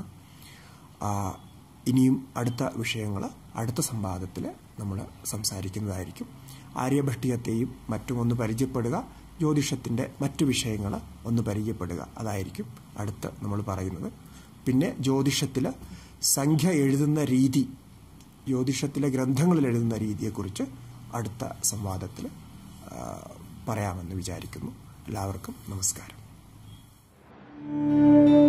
ഇനിയും അടുത്ത വിഷയങ്ങൾ അടുത്ത സംവാദത്തിൽ നമ്മൾ സംസാരിക്കുന്നതായിരിക്കും ആര്യഭഷ്ടിയത്തെയും മറ്റും ഒന്ന് പരിചയപ്പെടുക ജ്യോതിഷത്തിൻ്റെ മറ്റു വിഷയങ്ങൾ ഒന്ന് പരിചയപ്പെടുക അതായിരിക്കും അടുത്ത് നമ്മൾ പറയുന്നത് പിന്നെ ജ്യോതിഷത്തിൽ സംഖ്യ എഴുതുന്ന രീതി ജ്യോതിഷത്തിലെ ഗ്രന്ഥങ്ങളിൽ എഴുതുന്ന രീതിയെക്കുറിച്ച് അടുത്ത സംവാദത്തിൽ പറയാമെന്ന് വിചാരിക്കുന്നു എല്ലാവർക്കും നമസ്കാരം